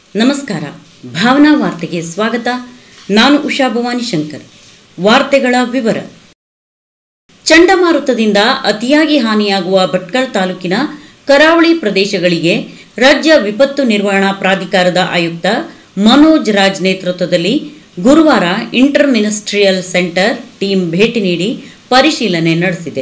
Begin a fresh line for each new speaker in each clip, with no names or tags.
ನಮಸ್ಕಾರ ಭಾವನಾ ವಾರ್ತೆಗೆ ಸ್ವಾಗತ ನಾನು ಉಷಾ ಭವಾನಿ ಶಂಕರ್ ವಾರ್ತೆಗಳ ವಿವರ ಚಂಡಮಾರುತದಿಂದ ಅತಿಯಾಗಿ ಹಾನಿಯಾಗುವ ಭಟ್ಕಳ ತಾಲೂಕಿನ ಕರಾವಳಿ ಪ್ರದೇಶಗಳಿಗೆ ರಾಜ್ಯ ವಿಪತ್ತು ನಿರ್ವಹಣಾ ಪ್ರಾಧಿಕಾರದ ಆಯುಕ್ತ ಮನೋಜ್ ರಾಜ್ ನೇತೃತ್ವದಲ್ಲಿ ಗುರುವಾರ ಇಂಟರ್ ಮಿನಿಸ್ಟ್ರಿಯಲ್ ಸೆಂಟರ್ ಟೀಮ್ ಭೇಟಿ ನೀಡಿ ಪರಿಶೀಲನೆ ನಡೆಸಿದೆ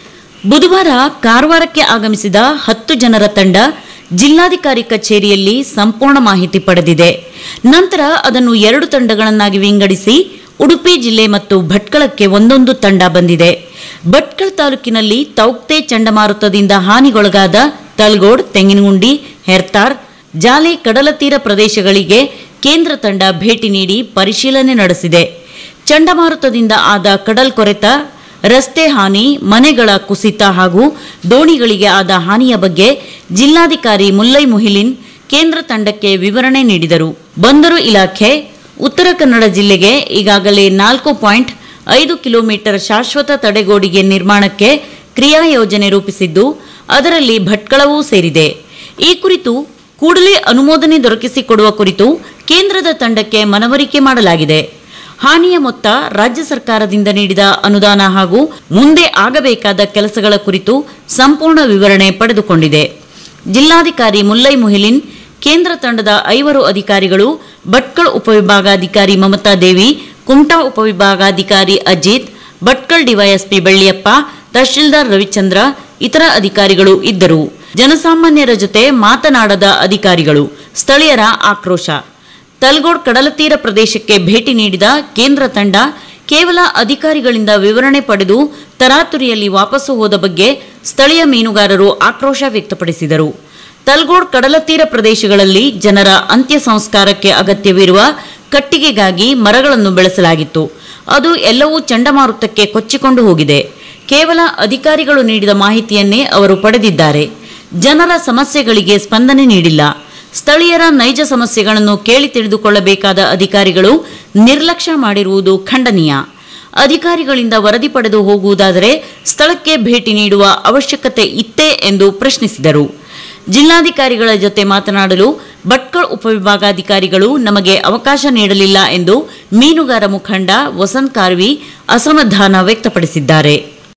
ಬುಧವಾರ ಕಾರವಾರಕ್ಕೆ ಆಗಮಿಸಿದ ಹತ್ತು ಜನರ ತಂಡ ಜಿಲ್ಲಾಧಿಕಾರಿ ಕಚೇರಿಯಲ್ಲಿ ಸಂಪೂರ್ಣ ಮಾಹಿತಿ ಪಡೆದಿದೆ ನಂತರ ಅದನ್ನು ಎರಡು ತಂಡಗಳನ್ನಾಗಿ ವಿಂಗಡಿಸಿ ಉಡುಪಿ ಜಿಲ್ಲೆ ಮತ್ತು ಭಟ್ಕಳಕ್ಕೆ ಒಂದೊಂದು ತಂಡ ಬಂದಿದೆ ಭಟ್ಕಳ ತಾಲೂಕಿನಲ್ಲಿ ತೌಕ್ತೆ ಚಂಡಮಾರುತದಿಂದ ಹಾನಿಗೊಳಗಾದ ತಲ್ಗೋಡ್ ತೆಂಗಿನಗುಂಡಿ ಹೆರ್ತಾರ್ ಜಾಲೆ ಕಡಲತೀರ ಪ್ರದೇಶಗಳಿಗೆ ಕೇಂದ್ರ ತಂಡ ಭೇಟಿ ನೀಡಿ ಪರಿಶೀಲನೆ ನಡೆಸಿದೆ ಚಂಡಮಾರುತದಿಂದ ಆದ ಕಡಲ್ಕೊರೆತ ರಸ್ತೆ ಹಾನಿ ಮನೆಗಳ ಕುಸಿತ ಹಾಗೂ ದೋಣಿಗಳಿಗೆ ಆದ ಹಾನಿಯ ಬಗ್ಗೆ ಜಿಲ್ಲಾಧಿಕಾರಿ ಮುಲ್ಲೈ ಮುಹಿಲಿನ್ ಕೇಂದ್ರ ತಂಡಕ್ಕೆ ವಿವರಣೆ ನೀಡಿದರು ಬಂದರು ಇಲಾಖೆ ಉತ್ತರ ಕನ್ನಡ ಜಿಲ್ಲೆಗೆ ಈಗಾಗಲೇ ನಾಲ್ಕು ಪಾಯಿಂಟ್ ಐದು ಕಿಲೋಮೀಟರ್ ಶಾಶ್ವತ ತಡೆಗೋಡಿಗೆ ನಿರ್ಮಾಣಕ್ಕೆ ಕ್ರಿಯಾ ಯೋಜನೆ ರೂಪಿಸಿದ್ದು ಅದರಲ್ಲಿ ಭಟ್ಕಳವೂ ಸೇರಿದೆ ಈ ಕುರಿತು ಕೂಡಲೇ ಅನುಮೋದನೆ ದೊರಕಿಸಿಕೊಡುವ ಕುರಿತು ಕೇಂದ್ರದ ತಂಡಕ್ಕೆ ಮನವರಿಕೆ ಮಾಡಲಾಗಿದೆ ಹಾನಿಯ ಮೊತ್ತ ರಾಜ್ಯ ಸರ್ಕಾರದಿಂದ ನೀಡಿದ ಅನುದಾನ ಹಾಗೂ ಮುಂದೆ ಆಗಬೇಕಾದ ಕೆಲಸಗಳ ಕುರಿತು ಸಂಪೂರ್ಣ ವಿವರಣೆ ಪಡೆದುಕೊಂಡಿದೆ ಜಿಲ್ಲಾಧಿಕಾರಿ ಮುಲ್ಲೈ ಮುಹಿಲಿನ್ ಕೇಂದ್ರ ತಂಡದ ಐವರು ಅಧಿಕಾರಿಗಳು ಭಟ್ಕಳ ಉಪವಿಭಾಗಾಧಿಕಾರಿ ಮಮತಾ ದೇವಿ ಕುಮಟಾ ಉಪವಿಭಾಗಾಧಿಕಾರಿ ಅಜಿತ್ ಭಟ್ಕಳ ಡಿವೈಎಸ್ಪಿ ಬೆಳ್ಳಿಯಪ್ಪ ತಹಶೀಲ್ದಾರ್ ರವಿಚಂದ್ರ ಇತರ ಅಧಿಕಾರಿಗಳು ಇದ್ದರು ಜನಸಾಮಾನ್ಯರ ಜೊತೆ ಮಾತನಾಡದ ಅಧಿಕಾರಿಗಳು ಸ್ಥಳೀಯರ ಆಕ್ರೋಶ ತಲ್ಗೋಡ್ ಕಡಲತೀರ ಪ್ರದೇಶಕ್ಕೆ ಭೇಟಿ ನೀಡಿದ ಕೇಂದ್ರ ತಂಡ ಕೇವಲ ಅಧಿಕಾರಿಗಳಿಂದ ವಿವರಣೆ ಪಡೆದು ತರಾತುರಿಯಲ್ಲಿ ವಾಪಸ್ಸು ಹೋದ ಬಗ್ಗೆ ಸ್ಥಳೀಯ ಮೀನುಗಾರರು ಆಕ್ರೋಶ ವ್ಯಕ್ತಪಡಿಸಿದರು ತಲ್ಗೋಡ್ ಕಡಲತೀರ ಪ್ರದೇಶಗಳಲ್ಲಿ ಜನರ ಅಂತ್ಯ ಸಂಸ್ಕಾರಕ್ಕೆ ಅಗತ್ಯವಿರುವ ಕಟ್ಟಿಗೆಗಾಗಿ ಮರಗಳನ್ನು ಬೆಳೆಸಲಾಗಿತ್ತು ಅದು ಎಲ್ಲವೂ ಚಂಡಮಾರುತಕ್ಕೆ ಕೊಚ್ಚಿಕೊಂಡು ಹೋಗಿದೆ ಕೇವಲ ಅಧಿಕಾರಿಗಳು ನೀಡಿದ ಮಾಹಿತಿಯನ್ನೇ ಅವರು ಪಡೆದಿದ್ದಾರೆ ಜನರ ಸಮಸ್ಯೆಗಳಿಗೆ ಸ್ಪಂದನೆ ನೀಡಿಲ್ಲ ಸ್ಥಳೀಯರ ನೈಜ ಸಮಸ್ಯೆಗಳನ್ನು ಕೇಳಿ ತಿಳಿದುಕೊಳ್ಳಬೇಕಾದ ಅಧಿಕಾರಿಗಳು ನಿರ್ಲಕ್ಷ್ಯ ಮಾಡಿರುವುದು ಖಂಡನೀಯ ಅಧಿಕಾರಿಗಳಿಂದ ವರದಿ ಪಡೆದು ಹೋಗುವುದಾದರೆ ಸ್ಥಳಕ್ಕೆ ಭೇಟಿ ನೀಡುವ ಅವಶ್ಯಕತೆ ಇತ್ತೇ ಎಂದು ಪ್ರಶ್ನಿಸಿದರು ಜಿಲ್ಲಾಧಿಕಾರಿಗಳ ಜೊತೆ ಮಾತನಾಡಲು ಭಟ್ಕಳ ಉಪವಿಭಾಗಾಧಿಕಾರಿಗಳು ನಮಗೆ ಅವಕಾಶ ನೀಡಲಿಲ್ಲ ಎಂದು ಮೀನುಗಾರ ಮುಖಂಡ ವಸಂತ್ ಕಾರ್ವಿ ಅಸಮಾಧಾನ ವ್ಯಕ್ತಪಡಿಸಿದ್ದಾರೆ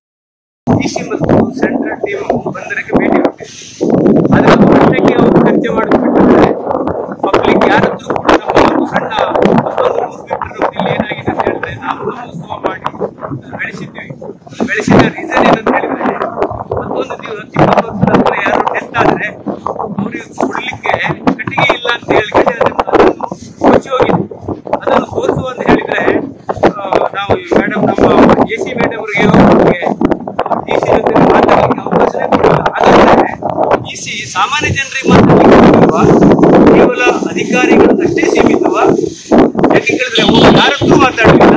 ಡಿಸಿ ಮತ್ತು ಸೆಂಟ್ರಲ್ ಟೀಮ್ ಬಂದರಕ್ಕೆ ಭೇಟಿ ಕೊಟ್ಟಿದ್ರು ಅದರ ಪ್ರಶ್ನೆಗೆ ಅವರು ಚರ್ಚೆ ಮಾಡಿಬಿಟ್ಟಿದ್ದಾರೆ ಪಬ್ಲಿಕ್ ಯಾರತ್ರ ಕೂಡ ನಮ್ಮ ಒಂದು ಸಣ್ಣ ಮತ್ತೊಂದು ಮೂರು ಮೀಟರ್ ಇಲ್ಲಿ ಏನಾಗಿದೆ ಅಂತ ಹೇಳಿದ್ರೆ ನಾವು ಉತ್ಸವ ಮಾಡಿ ಅದನ್ನ ಬೆಳೆಸಿದ್ವಿ ಅದು ಬೆಳೆಸಿದ ರೀಸನ್ ಏನಂತ ಹೇಳಿದ್ರೆ ಮತ್ತೊಂದು ದಿವಸ ಇಪ್ಪತ್ತು ವರ್ಷದ ಹತ್ರ ಯಾರು ಡೆತ್ ಆದ್ರೆ ಅವರಿಗೆ ಕೊಡ್ಲಿಕ್ಕೆ ಕಟ್ಟಿಗೆ ಇಲ್ಲ ಅಂತ ಹೇಳಿ ಅದನ್ನು ಮುಚ್ಚಿ ಹೋಗಿದೆ ಅದನ್ನು ತೋರಿಸು ಅಂತ ಹೇಳಿದ್ರೆ ಆ, ನಾವು ಮೇಡಮ್ ನಮ್ಮ ಎ ಸಿ ಮೇಡಮ್ ಅವರಿಗೆ ಅವ್ರಿಗೆ ಡಿ ಸಿ ಜೊತೆ ಮಾತಾಡಲಿಕ್ಕೆ ಅವಕಾಶನೇ ಕೊಡಲ್ಲ ಹಾಗಾದ್ರೆ ಡಿ ಸಿ ಸಾಮಾನ್ಯ ಜನರಿಗೆ ಮಾತಾಡಲಿಕ್ಕೆ ಬಿಡುವ ಕೇವಲ ಅಧಿಕಾರಿಗಳನ್ನಷ್ಟೇ ಸೀಮಿತವ ಯಾಕೆ ಕೇಳಿದ್ರೆ ಅವರು ಯಾರ ಹತ್ರ ಮಾತಾಡಲಿಲ್ಲ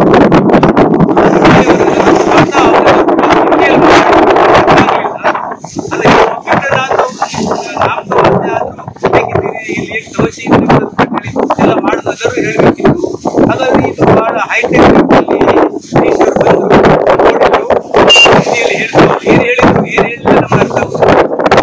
ಎಲ್ಲ ಮಾಡೋದಾದ್ರೂ ಹೇಳಬೇಕಿತ್ತು ಹಾಗಾಗಿ ಇದು ಬಹಳ ಹೈಟೆಕ್ ಈಶ್ವರ್ ಬಂದು ನೋಡಿದ್ರು ಹಿಂದಿಯಲ್ಲಿ ಹೇಳ್ತಾರೆ ಏನು ಹೇಳಿದ್ರು ಏನು ಹೇಳಿಲ್ಲ ನಮ್ಗೆ ಅರ್ಥ ಆಗುದಿಲ್ಲ.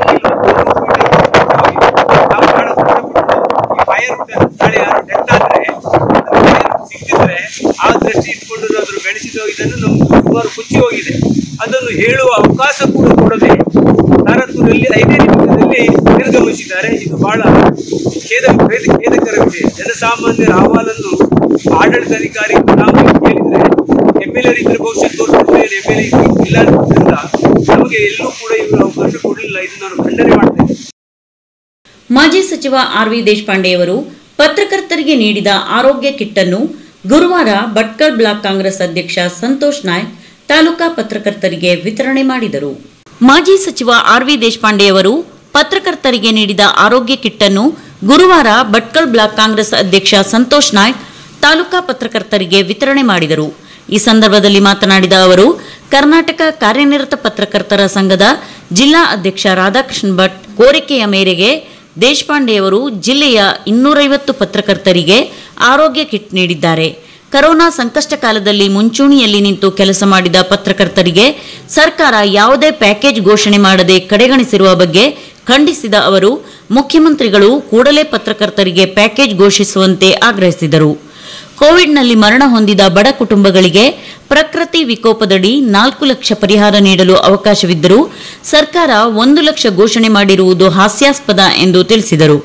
ನಾವು ಬಹಳ ಕಷ್ಟಪಟ್ಟು ಈ ಫೈರ್ ನಾಳೆ ಯಾರು ಡೆತ್ ಆದ್ರೆ ಅದು fire ಸಿಕ್ಕಿದ್ರೆ ಆ ದೃಷ್ಟಿ ಇಟ್ಕೊಂಡು ಅದ್ರ ಬೆಳೆಸಿದ ಇದನ್ನು ನಮ್ಗೆ ಸುಮಾರು ಕುಚ್ಚಿ ಹೋಗಿದೆ ಅದನ್ನು ಹೇಳುವ ಅವಕಾಶ ಕೂಡ ಕೊಡದೆ ತಾರತೂರಲ್ಲಿ ಐದೇ ನಿಮಿಷದಲ್ಲಿ ನಿರ್ಗಮಿಸಿದ್ದಾರೆ ಇದು ಬಹಳ ಖೇದ ಖೇದ- ಖೇದಕರ ವಿಷಯ ಜನಸಾಮಾನ್ಯರ ಅಹವಾಲನ್ನು ಆಡಳಿತಾಧಿಕಾರಿ ನಾವು ಕೇಳಿದ್ರೆ ಎಮ್ ಎಲ್ ಎ ಇದ್ರೆ ಬಹುಶಃ ತೋರಿಸ್ತಾರೆ ಎಮ್ ಎಲ್ ಎ ಇಲ್ಲ ಅನ್ನೋದ್ರಿಂದ ನಮಗೆ ಎಲ್ಲೂ ಕೂಡ ಇವರು ಅವಕಾಶ ಕೊಡಲಿಲ್ಲ ಇದು ನಾನು ಖಂಡನೆ ಮಾಡ್ತೇನೆ
ಮಾಜಿ ಸಚಿವ ಆರ್ ವಿ ದೇಶಪಾಂಡೆಯವರು ಪತ್ರಕರ್ತರಿಗೆ ನೀಡಿದ ಆರೋಗ್ಯ ಕಿಟ್ ಅನ್ನು ಗುರುವಾರ ಭಟ್ಕಲ್ ಬ್ಲಾಕ್ ಕಾಂಗ್ರೆಸ್ ಅಧ್ಯಕ್ಷ ಸಂತೋಷ್ ನಾಯ್ಕ್ ತಾಲೂಕಾ ಪತ್ರಕರ್ತರಿಗೆ ವಿತರಣೆ ಮಾಡಿದರು ಮಾಜಿ ಸಚಿವ ಆರ್ ವಿ ದೇಶಪಾಂಡೆಯವರು ಪತ್ರಕರ್ತರಿಗೆ ನೀಡಿದ ಆರೋಗ್ಯ ಕಿಟ್ ಅನ್ನು ಗುರುವಾರ ಭಟ್ಕಲ್ ಬ್ಲಾಕ್ ಕಾಂಗ್ರೆಸ್ ಅಧ್ಯಕ್ಷ ಸಂತೋಷ್ ನಾಯ್ಕ್ ತಾಲೂಕಾ ಪತ್ರಕರ್ತರಿಗೆ ವಿತರಣೆ ಮಾಡಿದರು ಈ ಸಂದರ್ಭದಲ್ಲಿ ಮಾತನಾಡಿದ ಅವರು ಕರ್ನಾಟಕ ಕಾರ್ಯನಿರತ ಪತ್ರಕರ್ತರ ಸಂಘದ ಜಿಲ್ಲಾ ಅಧ್ಯಕ್ಷ ರಾಧಾಕೃಷ್ಣ ಭಟ್ ಕೋರಿಕೆಯ ಮೇರೆಗೆ ದೇಶಪಾಂಡೆಯವರು ಜಿಲ್ಲೆಯ ಇನ್ನೂರೈವತ್ತು ಪತ್ರಕರ್ತರಿಗೆ ಆರೋಗ್ಯ ಕಿಟ್ ನೀಡಿದ್ದಾರೆ ಕರೋನಾ ಸಂಕಷ್ಟ ಕಾಲದಲ್ಲಿ ಮುಂಚೂಣಿಯಲ್ಲಿ ನಿಂತು ಕೆಲಸ ಮಾಡಿದ ಪತ್ರಕರ್ತರಿಗೆ ಸರ್ಕಾರ ಯಾವುದೇ ಪ್ಯಾಕೇಜ್ ಘೋಷಣೆ ಮಾಡದೆ ಕಡೆಗಣಿಸಿರುವ ಬಗ್ಗೆ ಖಂಡಿಸಿದ ಅವರು ಮುಖ್ಯಮಂತ್ರಿಗಳು ಕೂಡಲೇ ಪತ್ರಕರ್ತರಿಗೆ ಪ್ಯಾಕೇಜ್ ಘೋಷಿಸುವಂತೆ ಆಗ್ರಹಿಸಿದರು ಕೋವಿಡ್ನಲ್ಲಿ ಮರಣ ಹೊಂದಿದ ಬಡ ಕುಟುಂಬಗಳಿಗೆ ಪ್ರಕೃತಿ ವಿಕೋಪದಡಿ ನಾಲ್ಕು ಲಕ್ಷ ಪರಿಹಾರ ನೀಡಲು ಅವಕಾಶವಿದ್ದರೂ ಸರ್ಕಾರ ಒಂದು ಲಕ್ಷ ಘೋಷಣೆ ಮಾಡಿರುವುದು ಹಾಸ್ಯಾಸ್ಪದ ಎಂದು ತಿಳಿಸಿದರು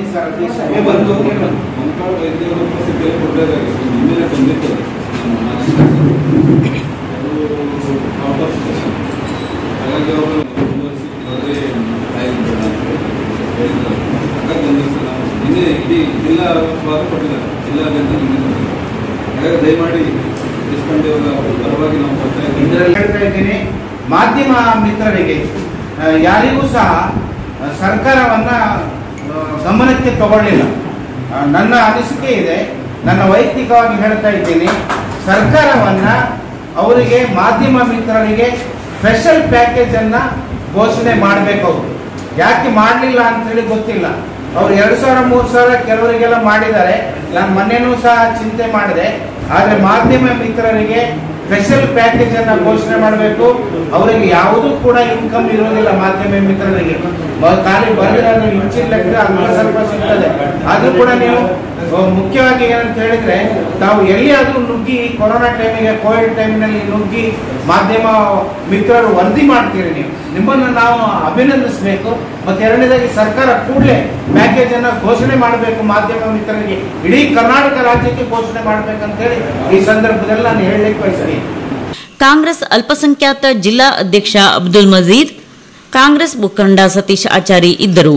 ಸಭೆ ಬಂದು ಮಂಕಾಳ ವೈದ್ಯರು ಪ್ರಸಿದ್ಧಿಯಲ್ಲಿ ಕೊಡಬೇಕಾಗಿತ್ತು ನಿನ್ನೆ ಬಂದಿತ್ತು ನಮ್ಮ ಮಾಜಿ ಶಾಸಕರು. ಅದು ಔಟ್ ಆಫ್ ಸ್ಟೇಷನ್ ಹಾಗಾಗಿ ಅವರು ಯೂನಿವರ್ಸಿಟಿ ಬರದೇ ಆಯ್ತು ಅಂತ ಹೇಳಿದ್ರು ಹಾಗಾಗಿ ಬಂದಿತ್ತು ನಾವು ನಿನ್ನೆ ಇಡೀ ಜಿಲ್ಲಾ ಭಾಗ ಕೊಟ್ಟಿದ್ದಾರೆ ಜಿಲ್ಲಾದ್ಯಂತ ನಿನ್ನೆ ಕೊಟ್ಟಿದ್ದಾರೆ ಹಾಗಾಗಿ ದಯಮಾಡಿ ದೇಶಪಾಂಡೆ ಅವರ ಪರವಾಗಿ ನಾವು ಬರ್ತಾ ಇದ್ದೀವಿ
ಇದರಲ್ಲಿ ಹೇಳ್ತಾ ಇದ್ದೀನಿ ಮಾಧ್ಯಮ ಮಿತ್ರರಿಗೆ ಆ, ಯಾರಿಗೂ ಸಹ ಆ, ಸರ್ಕಾರವನ್ನ ಆ, ಗಮನಕ್ಕೆ ತಗೊಳ್ಳಿಲ್ಲ ಆ, ನನ್ನ ಅನಿಸಿಕೆ ಇದೆ ನನ್ನ ವೈಯಕ್ತಿಕವಾಗಿ ಹೇಳ್ತಾ ಇದ್ದೀನಿ ಸರ್ಕಾರವನ್ನ ಅವರಿಗೆ ಮಾಧ್ಯಮ ಮಿತ್ರರಿಗೆ ಸ್ಪೆಷಲ್ ಪ್ಯಾಕೇಜ್ ಅನ್ನ ಘೋಷಣೆ ಮಾಡಬೇಕು ಅವರು ಯಾಕೆ ಮಾಡಲಿಲ್ಲ ಅಂತೇಳಿ ಗೊತ್ತಿಲ್ಲ ಅವ್ರು ಎರಡು ಸಾವಿರ ಮೂರು ಸಾವಿರ ಕೆಲವರಿಗೆಲ್ಲ ಮಾಡಿದ್ದಾರೆ ನಾನು ಮೊನ್ನೆನೂ ಸಹ ಚಿಂತೆ ಮಾಡಿದೆ ಆದ್ರೆ ಮಾಧ್ಯಮ ಮಿತ್ರರಿಗೆ ಸ್ಪೆಷಲ್ ಪ್ಯಾಕೇಜ್ ಅನ್ನ ಘೋಷಣೆ ಮಾಡಬೇಕು ಅವರಿಗೆ ಯಾವುದೂ ಕೂಡ ಇನ್ಕಮ್ ಇರೋದಿಲ್ಲ ಮಾಧ್ಯಮ ಮಿತ್ರರಿಗೆ ಮ- ಖಾಲಿ ಬರೆದಿರೋದು ಇಂಚಿನ ಲೆಕ್ಕ ಅಲ್ಪ ಸ್ವಲ್ಪ ಸಿಗ್ತದೆ ಆದ್ರೂ ಕೂಡ ನೀವು ಅಹ್, ಮುಖ್ಯವಾಗಿ ಏನಂತ ಹೇಳಿದ್ರೆ ತಾವು ಎಲ್ಲಿಯಾದ್ರೂ ನುಗ್ಗಿ ಕೊರೋನಾ ಟೈಮಿಗೆ ಕೋವಿಡ್ ಟೈಮಿನಲ್ಲಿ ನುಗ್ಗಿ ಮಾಧ್ಯಮ ಮಿತ್ರರು ವರದಿ ಮಾಡ್ತೀರಿ ನೀವು ನಿಮ್ಮನ್ನು ನಾವು ಅಭಿನಂದಿಸಬೇಕು ಮತ್ತೆ ಎರಡನೇದಾಗಿ ಸರ್ಕಾರ ಕೂಡಲೇ ಪ್ಯಾಕೇಜ್ ಅನ್ನ ಘೋಷಣೆ ಮಾಡಬೇಕು ಮಾಧ್ಯಮ ಮಿತ್ರರಿಗೆ ಇಡೀ ಕರ್ನಾಟಕ ರಾಜ್ಯಕ್ಕೆ ಘೋಷಣೆ ಮಾಡ್ಬೇಕಂತೇಳಿ ಈ ಸಂದರ್ಭದಲ್ಲಿ ನಾನು ಹೇಳಲಿಕ್ಕೆ ಬಯಸ್ತೀನಿ
ಕಾಂಗ್ರೆಸ್ ಅಲ್ಪಸಂಖ್ಯಾತ ಜಿಲ್ಲಾ ಅಧ್ಯಕ್ಷ ಅಬ್ದುಲ್ ಮಜೀದ್ ಕಾಂಗ್ರೆಸ್ ಮುಖಂಡ ಸತೀಶ್ ಆಚಾರಿ ಇದ್ದರು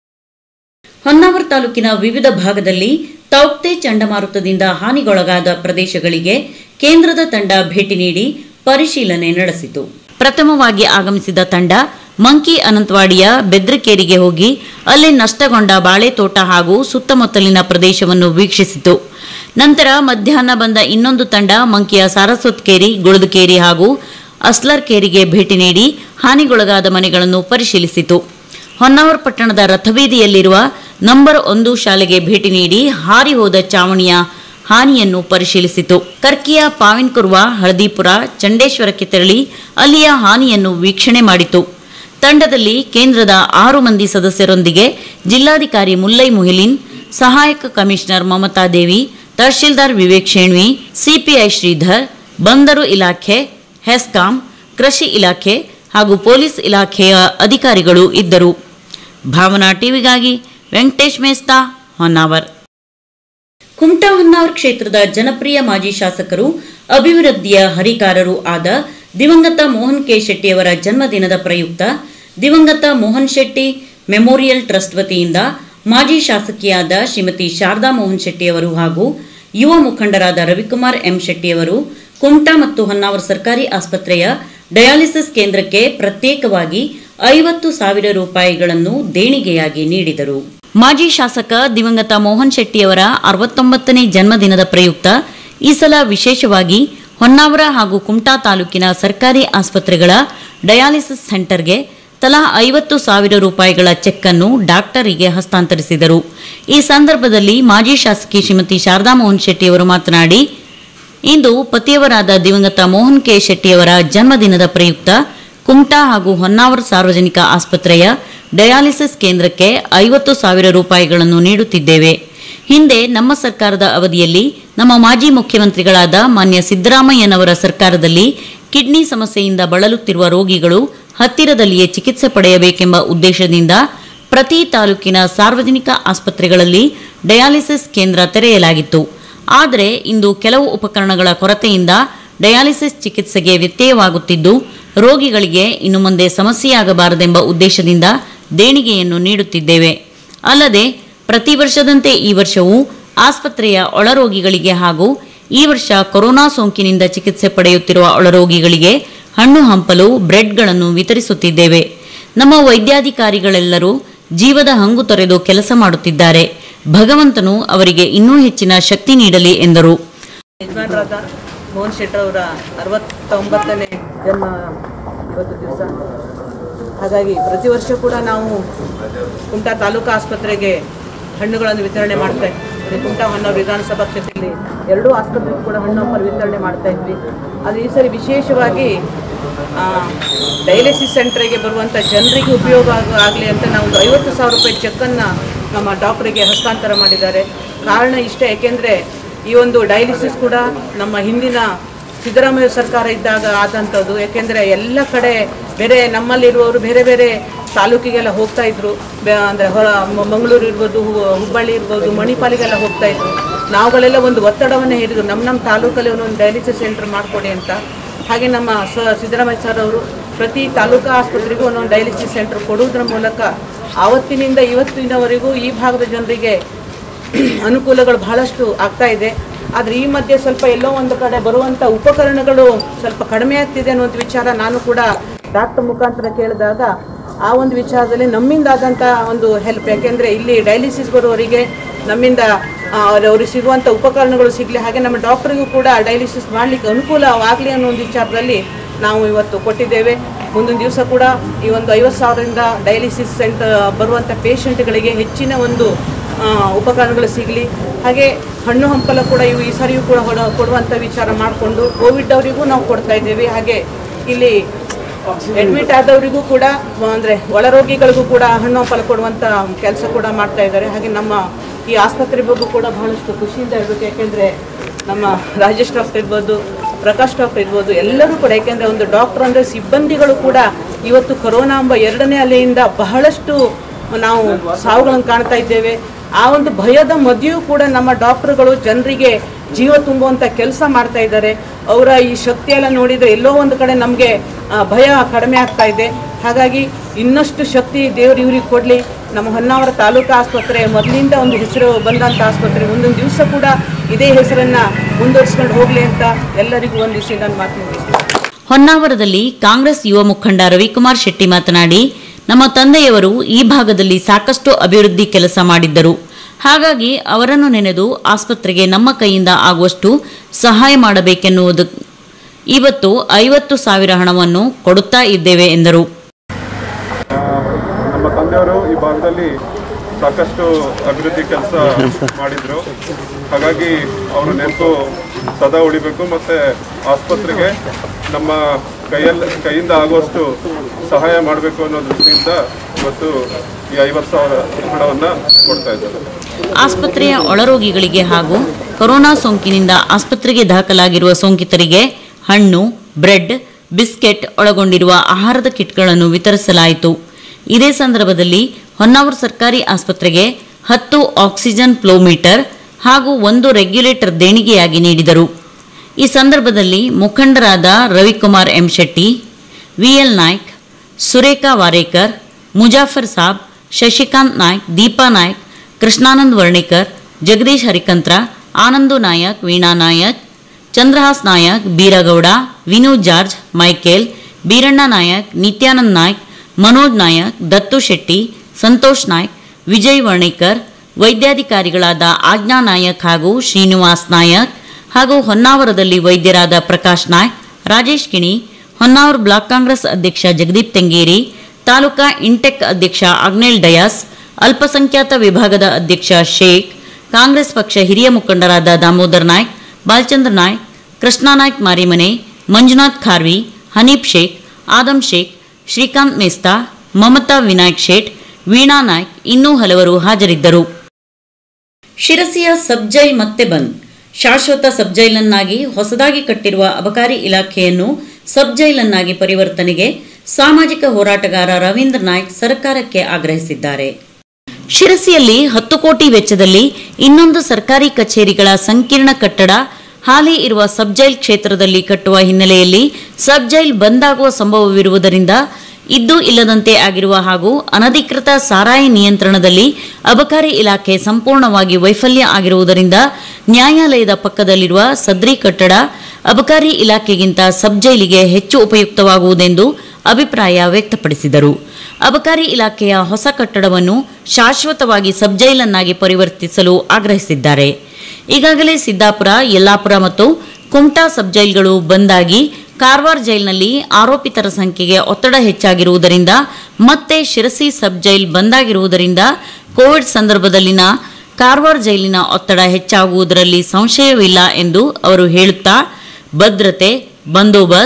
ಹೊನ್ನಾವರ ತಾಲೂಕಿನ ವಿವಿಧ ಭಾಗದಲ್ಲಿ ತೌಕ್ತೆ ಚಂಡಮಾರುತದಿಂದ ಹಾನಿಗೊಳಗಾದ ಪ್ರದೇಶಗಳಿಗೆ ಕೇಂದ್ರದ ತಂಡ ಭೇಟಿ ನೀಡಿ ಪರಿಶೀಲನೆ ನಡೆಸಿತು ಪ್ರಥಮವಾಗಿ ಆಗಮಿಸಿದ ತಂಡ ಮಂಕಿ ಅನಂತವಾಡಿಯ ಬೆದ್ರಕೇರಿಗೆ ಹೋಗಿ ಅಲ್ಲಿ ನಷ್ಟಗೊಂಡ ಬಾಳೆ ತೋಟ ಹಾಗೂ ಸುತ್ತಮುತ್ತಲಿನ ಪ್ರದೇಶವನ್ನು ವೀಕ್ಷಿಸಿತು ನಂತರ ಮಧ್ಯಾಹ್ನ ಬಂದ ಇನ್ನೊಂದು ತಂಡ ಮಂಕಿಯ ಸಾರಸ್ವತ್ಕೇರಿ ಗುಳದಕೇರಿ ಹಾಗೂ ಅಸ್ಲರ್ಕೇರಿಗೆ ಭೇಟಿ ನೀಡಿ ಹಾನಿಗೊಳಗಾದ ಮನೆಗಳನ್ನು ಪರಿಶೀಲಿಸಿತು ಹೊನ್ನಾವರ ಪಟ್ಟಣದ ರಥಬೀದಿಯಲ್ಲಿರುವ ನಂಬರ್ ಒಂದು ಶಾಲೆಗೆ ಭೇಟಿ ನೀಡಿ ಹಾರಿ ಹೋದ ಚಾವಣಿಯ ಹಾನಿಯನ್ನು ಪರಿಶೀಲಿಸಿತು ಕರ್ಕಿಯ ಪಾವಿನ್ಕುರ್ವ ಹಳದಿಪುರ ಚಂಡೇಶ್ವರಕ್ಕೆ ತೆರಳಿ ಅಲ್ಲಿಯ ಹಾನಿಯನ್ನು ವೀಕ್ಷಣೆ ಮಾಡಿತು ತಂಡದಲ್ಲಿ ಕೇಂದ್ರದ ಆರು ಮಂದಿ ಸದಸ್ಯರೊಂದಿಗೆ ಜಿಲ್ಲಾಧಿಕಾರಿ ಮುಲ್ಲೈ ಮುಹಿಲಿನ್ ಸಹಾಯಕ ಕಮಿಷನರ್ ಮಮತಾ ದೇವಿ ತಹಶೀಲ್ದಾರ್ ವಿವೇಕ್ ಶೇಣ್ವಿ ಸಿಪಿಐ ಶ್ರೀಧರ್ ಬಂದರು ಇಲಾಖೆ ಹೆಸ್ಕಾಂ ಕೃಷಿ ಇಲಾಖೆ ಹಾಗೂ ಪೊಲೀಸ್ ಇಲಾಖೆಯ ಅಧಿಕಾರಿಗಳು ಇದ್ದರು ಭಾವನಾ ಟಿವಿಗಾಗಿ ವೆಂಕಟೇಶ್ ಮೇಸ್ತಾ ಹೊನ್ನಾವರ್ ಕುಮಟಾ ಹೊನ್ನಾವರ್ ಕ್ಷೇತ್ರದ ಜನಪ್ರಿಯ ಮಾಜಿ ಶಾಸಕರು ಅಭಿವೃದ್ಧಿಯ ಹರಿಕಾರರೂ ಆದ ದಿವಂಗತ ಮೋಹನ್ ಕೆ ಶೆಟ್ಟಿಯವರ ಜನ್ಮದಿನದ ಪ್ರಯುಕ್ತ ದಿವಂಗತ ಮೋಹನ್ ಶೆಟ್ಟಿ ಮೆಮೋರಿಯಲ್ ಟ್ರಸ್ಟ್ ವತಿಯಿಂದ ಮಾಜಿ ಶಾಸಕಿಯಾದ ಶ್ರೀಮತಿ ಶಾರದಾ ಮೋಹನ್ ಶೆಟ್ಟಿಯವರು ಹಾಗೂ ಯುವ ಮುಖಂಡರಾದ ರವಿಕುಮಾರ್ ಎಂ ಶೆಟ್ಟಿಯವರು ಕುಮಟಾ ಮತ್ತು ಹೊನ್ನಾವರ ಸರ್ಕಾರಿ ಆಸ್ಪತ್ರೆಯ ಡಯಾಲಿಸಿಸ್ ಕೇಂದ್ರಕ್ಕೆ ಪ್ರತ್ಯೇಕವಾಗಿ ಐವತ್ತು ಸಾವಿರ ರೂಪಾಯಿಗಳನ್ನು ದೇಣಿಗೆಯಾಗಿ ನೀಡಿದರು ಮಾಜಿ ಶಾಸಕ ದಿವಂಗತ ಮೋಹನ್ ಶೆಟ್ಟಿಯವರ ಅರವತ್ತೊಂಬತ್ತನೇ ಜನ್ಮದಿನದ ಪ್ರಯುಕ್ತ ಈ ಸಲ ವಿಶೇಷವಾಗಿ ಹೊನ್ನಾವರ ಹಾಗೂ ಕುಮಟಾ ತಾಲೂಕಿನ ಸರ್ಕಾರಿ ಆಸ್ಪತ್ರೆಗಳ ಡಯಾಲಿಸಿಸ್ ಸೆಂಟರ್ಗೆ ತಲಾ ಐವತ್ತು ಸಾವಿರ ರೂಪಾಯಿಗಳ ಚೆಕ್ ಅನ್ನು ಡಾಕ್ಟರಿಗೆ ಹಸ್ತಾಂತರಿಸಿದರು ಈ ಸಂದರ್ಭದಲ್ಲಿ ಮಾಜಿ ಶಾಸಕಿ ಶ್ರೀಮತಿ ಶಾರದಾ ಮೋಹನ್ ಶೆಟ್ಟಿಯವರು ಮಾತನಾಡಿ ಇಂದು ಪತಿಯವರಾದ ದಿವಂಗತ ಮೋಹನ್ ಕೆ ಶೆಟ್ಟಿಯವರ ಜನ್ಮದಿನದ ಪ್ರಯುಕ್ತ ಕುಮಟಾ ಹಾಗೂ ಹೊನ್ನಾವರ ಸಾರ್ವಜನಿಕ ಆಸ್ಪತ್ರೆಯ ಡಯಾಲಿಸಿಸ್ ಕೇಂದ್ರಕ್ಕೆ ಐವತ್ತು ಸಾವಿರ ರೂಪಾಯಿಗಳನ್ನು ನೀಡುತ್ತಿದ್ದೇವೆ ಹಿಂದೆ ನಮ್ಮ ಸರ್ಕಾರದ ಅವಧಿಯಲ್ಲಿ ನಮ್ಮ ಮಾಜಿ ಮುಖ್ಯಮಂತ್ರಿಗಳಾದ ಮಾನ್ಯ ಸಿದ್ದರಾಮಯ್ಯನವರ ಸರ್ಕಾರದಲ್ಲಿ ಕಿಡ್ನಿ ಸಮಸ್ಯೆಯಿಂದ ಬಳಲುತ್ತಿರುವ ರೋಗಿಗಳು ಹತ್ತಿರದಲ್ಲಿಯೇ ಚಿಕಿತ್ಸೆ ಪಡೆಯಬೇಕೆಂಬ ಉದ್ದೇಶದಿಂದ ಪ್ರತಿ ತಾಲೂಕಿನ ಸಾರ್ವಜನಿಕ ಆಸ್ಪತ್ರೆಗಳಲ್ಲಿ ಡಯಾಲಿಸಿಸ್ ಕೇಂದ್ರ ತೆರೆಯಲಾಗಿತ್ತು ಆದರೆ ಇಂದು ಕೆಲವು ಉಪಕರಣಗಳ ಕೊರತೆಯಿಂದ ಡಯಾಲಿಸಿಸ್ ಚಿಕಿತ್ಸೆಗೆ ವ್ಯತ್ಯಯವಾಗುತ್ತಿದ್ದು ರೋಗಿಗಳಿಗೆ ಇನ್ನು ಮುಂದೆ ಸಮಸ್ಯೆಯಾಗಬಾರದೆಂಬ ಉದ್ದೇಶದಿಂದ ದೇಣಿಗೆಯನ್ನು ನೀಡುತ್ತಿದ್ದೇವೆ ಅಲ್ಲದೆ ಪ್ರತಿ ವರ್ಷದಂತೆ ಈ ವರ್ಷವೂ ಆಸ್ಪತ್ರೆಯ ಒಳರೋಗಿಗಳಿಗೆ ಹಾಗೂ ಈ ವರ್ಷ ಕೊರೋನಾ ಸೋಂಕಿನಿಂದ ಚಿಕಿತ್ಸೆ ಪಡೆಯುತ್ತಿರುವ ಒಳರೋಗಿಗಳಿಗೆ ಹಣ್ಣು ಹಂಪಲು ಬ್ರೆಡ್ಗಳನ್ನು ವಿತರಿಸುತ್ತಿದ್ದೇವೆ ನಮ್ಮ ವೈದ್ಯಾಧಿಕಾರಿಗಳೆಲ್ಲರೂ ಜೀವದ ಹಂಗು ತೊರೆದು ಕೆಲಸ ಮಾಡುತ್ತಿದ್ದಾರೆ ಭಗವಂತನು ಅವರಿಗೆ ಇನ್ನೂ ಹೆಚ್ಚಿನ ಶಕ್ತಿ ನೀಡಲಿ ಎಂದರು
ಯಜಮಾನರಾದ ಮೋಹನ್ ಶೆಟ್ಟರ್ ಅವರ ಅರವತ್ತೊಂಬತ್ತನೇ ಜನ್ಮ ಇವತ್ತು ದಿವಸ ಹಾಗಾಗಿ ಪ್ರತಿ ವರ್ಷ ಕೂಡ ನಾವು ಕುಮಟಾ ತಾಲೂಕು ಆಸ್ಪತ್ರೆಗೆ ಹಣ್ಣುಗಳನ್ನು ವಿತರಣೆ ಮಾಡ್ತಾ ಇದ್ವಿ ಕುಮಟಾ ಹೊನ್ನಾವರ ವಿಧಾನಸಭಾ ಕ್ಷೇತ್ರದಲ್ಲಿ ಎರಡೂ ಆಸ್ಪತ್ರೆಗೂ ಕೂಡ ಹಣ್ಣು ಹಂಪಲು ವಿತರಣೆ ಮಾಡ್ತಾ ಇದ್ವಿ ಅದು ಈ ಸರಿ ವಿಶೇಷವಾಗಿ ಡಯಾಲಿಸಿಸ್ ಸೆಂಟ್ರಿಗೆ ಬರುವಂಥ ಜನರಿಗೆ ಉಪಯೋಗ ಆಗ- ಆಗಲಿ ಅಂತ ನಾವು ಒಂದು ಐವತ್ತು ಸಾವಿರ ರೂಪಾಯಿ ಚೆಕ್ಕನ್ನು ನಮ್ಮ ಡಾಕ್ಟ್ರಿಗೆ ಹಸ್ತಾಂತರ ಮಾಡಿದ್ದಾರೆ ಕಾರಣ ಇಷ್ಟೇ ಏಕೆಂದರೆ ಈ ಒಂದು ಡಯಾಲಿಸಿಸ್ ಕೂಡ ನಮ್ಮ ಹಿಂದಿನ ಸಿದ್ದರಾಮಯ್ಯ ಸರ್ಕಾರ ಇದ್ದಾಗ ಆದಂಥದ್ದು ಯಾಕೆಂದರೆ ಎಲ್ಲ ಕಡೆ ಬೇರೆ ನಮ್ಮಲ್ಲಿರುವವರು ಬೇರೆ ಬೇರೆ ತಾಲೂಕಿಗೆಲ್ಲ ಹೋಗ್ತಾ ಇದ್ರು ಬೆ- ಅಂದರೆ ಹೊರ ಮ- ಮಂಗಳೂರು ಇರ್ಬೋದು ಹು- ಹುಬ್ಬಳ್ಳಿ ಇರ್ಬೋದು ಮಣಿಪಾಲಿಗೆಲ್ಲ ಹೋಗ್ತಾ ಇದ್ರು ನಾವುಗಳೆಲ್ಲ ಒಂದು ಒತ್ತಡವನ್ನು ಹೇರಿದ್ರು ನಮ್ಮ ನಮ್ಮ ತಾಲೂಕಲ್ಲಿ ಒಂದೊಂದು ಡಯಾಲಿಸಿಸ್ ಸೆಂಟರ್ ಮಾಡಿಕೊಡಿ ಅಂತ ಹಾಗೆ ನಮ್ಮ ಸ ಸಿದ್ದರಾಮಯ್ಯ ಸರ್ ಅವರು ಪ್ರತಿ ತಾಲೂಕಾ ಆಸ್ಪತ್ರೆಗೂ ಒಂದೊಂದು ಡಯಾಲಿಸಿಸ್ ಸೆಂಟರ್ ಕೊಡುವುದರ ಮೂಲಕ ಆವತ್ತಿನಿಂದ ಇವತ್ತಿನವರೆಗೂ ಈ ಭಾಗದ ಜನರಿಗೆ ಅನುಕೂಲಗಳು ಬಹಳಷ್ಟು ಆಗ್ತಾ ಇದೆ ಆದರೆ ಈ ಮಧ್ಯೆ ಸ್ವಲ್ಪ ಎಲ್ಲೋ ಒಂದು ಕಡೆ ಬರುವಂಥ ಉಪಕರಣಗಳು ಸ್ವಲ್ಪ ಕಡಿಮೆ ಆಗ್ತಿದೆ ಅನ್ನುವಂಥ ವಿಚಾರ ನಾನು ಕೂಡ ಡಾಕ್ಟರ್ ಮುಖಾಂತರ ಕೇಳಿದಾಗ ಆ ಒಂದು ವಿಚಾರದಲ್ಲಿ ನಮ್ಮಿಂದ ಆದಂಥ ಒಂದು ಹೆಲ್ಪ್ ಯಾಕೆಂದರೆ ಇಲ್ಲಿ ಡಯಾಲಿಸಿಸ್ ಬರುವವರಿಗೆ ನಮ್ಮಿಂದ ಆ, ಅವ್ರ- ಅವ್ರಿಗೆ ಸಿಗುವಂಥ ಉಪಕರಣಗಳು ಸಿಗಲಿ ಹಾಗೆ ನಮ್ಮ ಡಾಕ್ಟ್ರಿಗೂ ಕೂಡ ಡಯಾಲಿಸಿಸ್ ಮಾಡಲಿಕ್ಕೆ ಅನುಕೂಲವಾಗಲಿ ಅನ್ನೋ ಒಂದು ವಿಚಾರದಲ್ಲಿ ನಾವು ಇವತ್ತು ಕೊಟ್ಟಿದ್ದೇವೆ ಮುಂದಿನ ದಿವಸ ಕೂಡ ಈ ಒಂದು ಐವತ್ತು ಸಾವಿರದಿಂದ ಡಯಾಲಿಸಿಸ್ ಸೆಂಟರ್ ಬರುವಂಥ ಪೇಷಂಟ್ಗಳಿಗೆ ಹೆಚ್ಚಿನ ಒಂದು ಆ, ಉಪಕರಣಗಳು ಸಿಗಲಿ ಹಾಗೆ ಹಣ್ಣು ಹಂಪಲ ಕೂಡ ಇವು ಈ ಸರಿಯೂ ಕೂಡ ಹೊಡ ಕೊಡುವಂಥ ವಿಚಾರ ಮಾಡಿಕೊಂಡು ಕೋವಿಡ್ ಅವರಿಗೂ ನಾವು ಕೊಡ್ತಾ ಇದ್ದೇವೆ ಹಾಗೆ ಇಲ್ಲಿ ಅಡ್ಮಿಟ್ ಆದವರಿಗೂ ಕೂಡ ಅಂದರೆ ಒಳರೋಗಿಗಳಿಗೂ ಕೂಡ ಹಣ್ಣು ಹಂಪಲ ಕೊಡುವಂಥ ಕೆಲಸ ಕೂಡ ಮಾಡ್ತಾ ಇದ್ದಾರೆ ಹಾಗೆ ನಮ್ಮ ಈ ಆಸ್ಪತ್ರೆ ಬಗ್ಗೆ ಕೂಡ ಬಹಳಷ್ಟು ಖುಷಿಯಿಂದ ಇರಬೇಕು ಯಾಕೆಂದರೆ ನಮ್ಮ ರಾಜೇಶ್ ಡಾಕ್ಟರ್ ಇರ್ಬೋದು ಪ್ರಕಾಶ್ ಡಾಕ್ಟರ್ ಇರ್ಬೋದು ಎಲ್ಲರೂ ಕೂಡ ಯಾಕೆಂದರೆ ಒಂದು ಡಾಕ್ಟರ್ ಅಂದರೆ ಸಿಬ್ಬಂದಿಗಳು ಕೂಡ ಇವತ್ತು ಕೊರೋನಾ ಎಂಬ ಎರಡನೇ ಅಲೆಯಿಂದ ಬಹಳಷ್ಟು ನಾವು ಸಾವುಗಳನ್ನು ಕಾಣ್ತಾ ಇದ್ದೇವೆ ಆ ಒಂದು ಭಯದ ಮಧ್ಯೆಯೂ ಕೂಡ ನಮ್ಮ ಡಾಕ್ಟರ್ಗಳು ಜನರಿಗೆ ಜೀವ ತುಂಬುವಂಥ ಕೆಲಸ ಮಾಡ್ತಾ ಇದ್ದಾರೆ ಅವರ ಈ ಶಕ್ತಿ ಎಲ್ಲ ನೋಡಿದರೆ ಎಲ್ಲೋ ಒಂದು ಕಡೆ ನಮಗೆ ಭಯ ಕಡಿಮೆ ಆಗ್ತಾ ಇದೆ ಹಾಗಾಗಿ ಇನ್ನಷ್ಟು ಶಕ್ತಿ ದೇವರು ಇವ್ರಿಗೆ ಕೊಡಲಿ ನಮ್ಮ ಹೊನ್ನಾವರ ತಾಲೂಕು ಆಸ್ಪತ್ರೆ ಮೊದಲಿಂದ ಒಂದು ಹೆಸರು ಬಂದಂಥ ಆಸ್ಪತ್ರೆ ಮುಂದೊಂದು ದಿವಸ ಕೂಡ ಇದೇ ಹೆಸರನ್ನು ಮುಂದುವರಿಸ್ಕೊಂಡು ಹೋಗಲಿ ಅಂತ ಎಲ್ಲರಿಗೂ ಒಂದಿಸಿ ನಾನು ಮಾತು ಮುಗಿಸ್ತೀನಿ
ಹೊನ್ನಾವರದಲ್ಲಿ ಕಾಂಗ್ರೆಸ್ ಯುವ ಮುಖಂಡ ರವಿಕುಮಾರ್ ಶೆಟ್ಟಿ ಮಾತನಾಡಿ ನಮ್ಮ ತಂದೆಯವರು ಈ ಭಾಗದಲ್ಲಿ ಸಾಕಷ್ಟು ಅಭಿವೃದ್ಧಿ ಕೆಲಸ ಮಾಡಿದ್ದರು ಹಾಗಾಗಿ ಅವರನ್ನು ನೆನೆದು ಆಸ್ಪತ್ರೆಗೆ ನಮ್ಮ ಕೈಯಿಂದ ಆಗುವಷ್ಟು ಸಹಾಯ ಮಾಡಬೇಕೆನ್ನುವುದು ಇವತ್ತು ಐವತ್ತು ಸಾವಿರ ಹಣವನ್ನು ಕೊಡುತ್ತಾ ಇದ್ದೇವೆ ಎಂದರು
ನಮ್ಮ ತಂದೆಯವರು ಈ ಭಾಗದಲ್ಲಿ ಸಾಕಷ್ಟು ಅಭಿವೃದ್ಧಿ ಕೆಲಸ ಮಾಡಿದ್ರು ಹಾಗಾಗಿ ಅವರ ನೆನಪು ಸದಾ ಉಳಿಬೇಕು ಮತ್ತೆ ಆಸ್ಪತ್ರೆಗೆ ನಮ್ಮ ಕೈಯಲ್ಲಿ ಕೈಯಿಂದ ಆಗುವಷ್ಟು ಸಹಾಯ ಮಾಡಬೇಕು ಅನ್ನೋ ದೃಷ್ಟಿಯಿಂದ ಇವತ್ತು ಈ ಐವತ್ತು ಸಾವಿರ ಹಣವನ್ನು ಕೊಡ್ತಾ ಇದ್ದಾರೆ
ಆಸ್ಪತ್ರೆಯ ಒಳರೋಗಿಗಳಿಗೆ ಹಾಗೂ ಕೊರೋನಾ ಸೋಂಕಿನಿಂದ ಆಸ್ಪತ್ರೆಗೆ ದಾಖಲಾಗಿರುವ ಸೋಂಕಿತರಿಗೆ ಹಣ್ಣು ಬ್ರೆಡ್ ಬಿಸ್ಕೆಟ್ ಒಳಗೊಂಡಿರುವ ಆಹಾರದ ಕಿಟ್ಗಳನ್ನು ವಿತರಿಸಲಾಯಿತು ಇದೇ ಸಂದರ್ಭದಲ್ಲಿ ಹೊನ್ನಾವರ ಸರ್ಕಾರಿ ಆಸ್ಪತ್ರೆಗೆ ಹತ್ತು ಆಕ್ಸಿಜನ್ ಫ್ಲೋಮೀಟರ್ ಹಾಗೂ ಒಂದು ರೆಗ್ಯುಲೇಟರ್ ದೇಣಿಗೆಯಾಗಿ ನೀಡಿದರು ಈ ಸಂದರ್ಭದಲ್ಲಿ ಮುಖಂಡರಾದ Ravikumar M Shetty V L Naik Surekha Varekar Muzaffar Sab Shashikant Naik Deepa Naik Krishnanand Varnikar Jagadish Harikantra Anandu Nayak Veena Nayak Chandrahas Nayak Beeragowda Vinu George Michael Beeranna Nayak Nityanand Naik Manoj Nayak Dattu Shetty Santosh Naik Vijay ವರ್ಣಿಕರ್ ವೈದ್ಯಾಧಿಕಾರಿಗಳಾದ ಆಜ್ಞಾ ನಾಯಕ್ ಹಾಗೂ ಶ್ರೀನಿವಾಸ್ ನಾಯಕ್ ಹಾಗೂ ಹೊನ್ನಾವರದಲ್ಲಿ ವೈದ್ಯರಾದ ಪ್ರಕಾಶ್ ನಾಯ್ಕ್ ರಾಜೇಶ್ ಕಿಣಿ ಹೊನ್ನಾವರ ಬ್ಲಾಕ್ ಕಾಂಗ್ರೆಸ್ ಅಧ್ಯಕ್ಷ ಜಗದೀಪ್ ತೆಂಗೇರಿ ತಾಲೂಕಾ ಇಂಟೆಕ್ ಅಧ್ಯಕ್ಷ ಅಗ್ನೇಲ್ ಡಯಾಸ್ ಅಲ್ಪಸಂಖ್ಯಾತ ವಿಭಾಗದ ಅಧ್ಯಕ್ಷ ಶೇಖ್ ಕಾಂಗ್ರೆಸ್ ಪಕ್ಷ ಹಿರಿಯ ಮುಖಂಡರಾದ ದಾಮೋದರ್ ನಾಯ್ಕ್ ಬಾಲಚಂದ್ರ ನಾಯ್ಕ್ ಕೃಷ್ಣಾ ನಾಯ್ಕ್ ಮಾರಿಮನೆ ಮಂಜುನಾಥ್ ಖಾರ್ವಿ ಹನೀಫ್ ಶೇಖ್ ಆದಮ್ ಶೇಖ್ ಶ್ರೀಕಾಂತ್ ಮೇಸ್ತಾ ಮಮತಾ ವಿನಾಯಕ್ ಶೇಟ್ ವೀಣಾ ನಾಯ್ಕ್ ಇನ್ನೂ ಹಲವರು ಹಾಜರಿದ್ದರು ಶಿರಸಿಯ ಸಬ್ ಜೈಲ್ ಮತ್ತೆ ಬಂದ್ ಶಾಶ್ವತ ಸಬ್ ಜೈಲನ್ನಾಗಿ ಹೊಸದಾಗಿ ಕಟ್ಟಿರುವ ಅಬಕಾರಿ ಇಲಾಖೆಯನ್ನು ಸಬ್ ಜೈಲನ್ನಾಗಿ ಪರಿವರ್ತನೆಗೆ ಸಾಮಾಜಿಕ ಹೋರಾಟಗಾರ ರವೀಂದ್ರ ನಾಯ್ಕ್ ಸರ್ಕಾರಕ್ಕೆ ಆಗ್ರಹಿಸಿದ್ದಾರೆ ಶಿರಸಿಯಲ್ಲಿ ಹತ್ತು ಕೋಟಿ ವೆಚ್ಚದಲ್ಲಿ ಇನ್ನೊಂದು ಸರ್ಕಾರಿ ಕಚೇರಿಗಳ ಸಂಕೀರ್ಣ ಕಟ್ಟಡ ಹಾಲಿ ಇರುವ ಸಬ್ ಜೈಲ್ ಕ್ಷೇತ್ರದಲ್ಲಿ ಕಟ್ಟುವ ಹಿನ್ನೆಲೆಯಲ್ಲಿ ಸಬ್ ಜೈಲ್ ಬಂದಾಗುವ ಸಂಭವವಿರುವುದರಿಂದ ಇದ್ದು ಇಲ್ಲದಂತೆ ಆಗಿರುವ ಹಾಗೂ ಅನಧಿಕೃತ ಸಾರಾಯಿ ನಿಯಂತ್ರಣದಲ್ಲಿ ಅಬಕಾರಿ ಇಲಾಖೆ ಸಂಪೂರ್ಣವಾಗಿ ವೈಫಲ್ಯ ಆಗಿರುವುದರಿಂದ ನ್ಯಾಯಾಲಯದ ಪಕ್ಕದಲ್ಲಿರುವ ಸದ್ರಿ ಕಟ್ಟಡ ಅಬಕಾರಿ ಇಲಾಖೆಗಿಂತ ಸಬ್ ಜೈಲಿಗೆ ಹೆಚ್ಚು ಉಪಯುಕ್ತವಾಗುವುದೆಂದು ಅಭಿಪ್ರಾಯ ವ್ಯಕ್ತಪಡಿಸಿದರು ಅಬಕಾರಿ ಇಲಾಖೆಯ ಹೊಸ ಕಟ್ಟಡವನ್ನು ಶಾಶ್ವತವಾಗಿ ಸಬ್ ಜೈಲನ್ನಾಗಿ ಪರಿವರ್ತಿಸಲು ಆಗ್ರಹಿಸಿದ್ದಾರೆ ಈಗಾಗಲೇ ಸಿದ್ದಾಪುರ ಯಲ್ಲಾಪುರ ಮತ್ತು ಕುಮಟಾ ಸಬ್ ಜೈಲ್ಗಳು ಬಂದಾಗಿ ಕಾರವಾರ ಜೈಲಿನಲ್ಲಿ ಆರೋಪಿತರ ಸಂಖ್ಯೆಗೆ ಒತ್ತಡ ಹೆಚ್ಚಾಗಿರುವುದರಿಂದ ಮತ್ತೆ ಶಿರಸಿ ಸಬ್ ಜೈಲ್ ಬಂದಾಗಿರುವುದರಿಂದ ಕೋವಿಡ್ ಸಂದರ್ಭದಲ್ಲಿನ ಕಾರವಾರ ಜೈಲಿನ ಒತ್ತಡ ಹೆಚ್ಚಾಗುವುದರಲ್ಲಿ ಸಂಶಯವಿಲ್ಲ ಎಂದು ಅವರು ಹೇಳುತ್ತಾ ಭದ್ರತೆ ಬಂದೋಬಸ್ತ್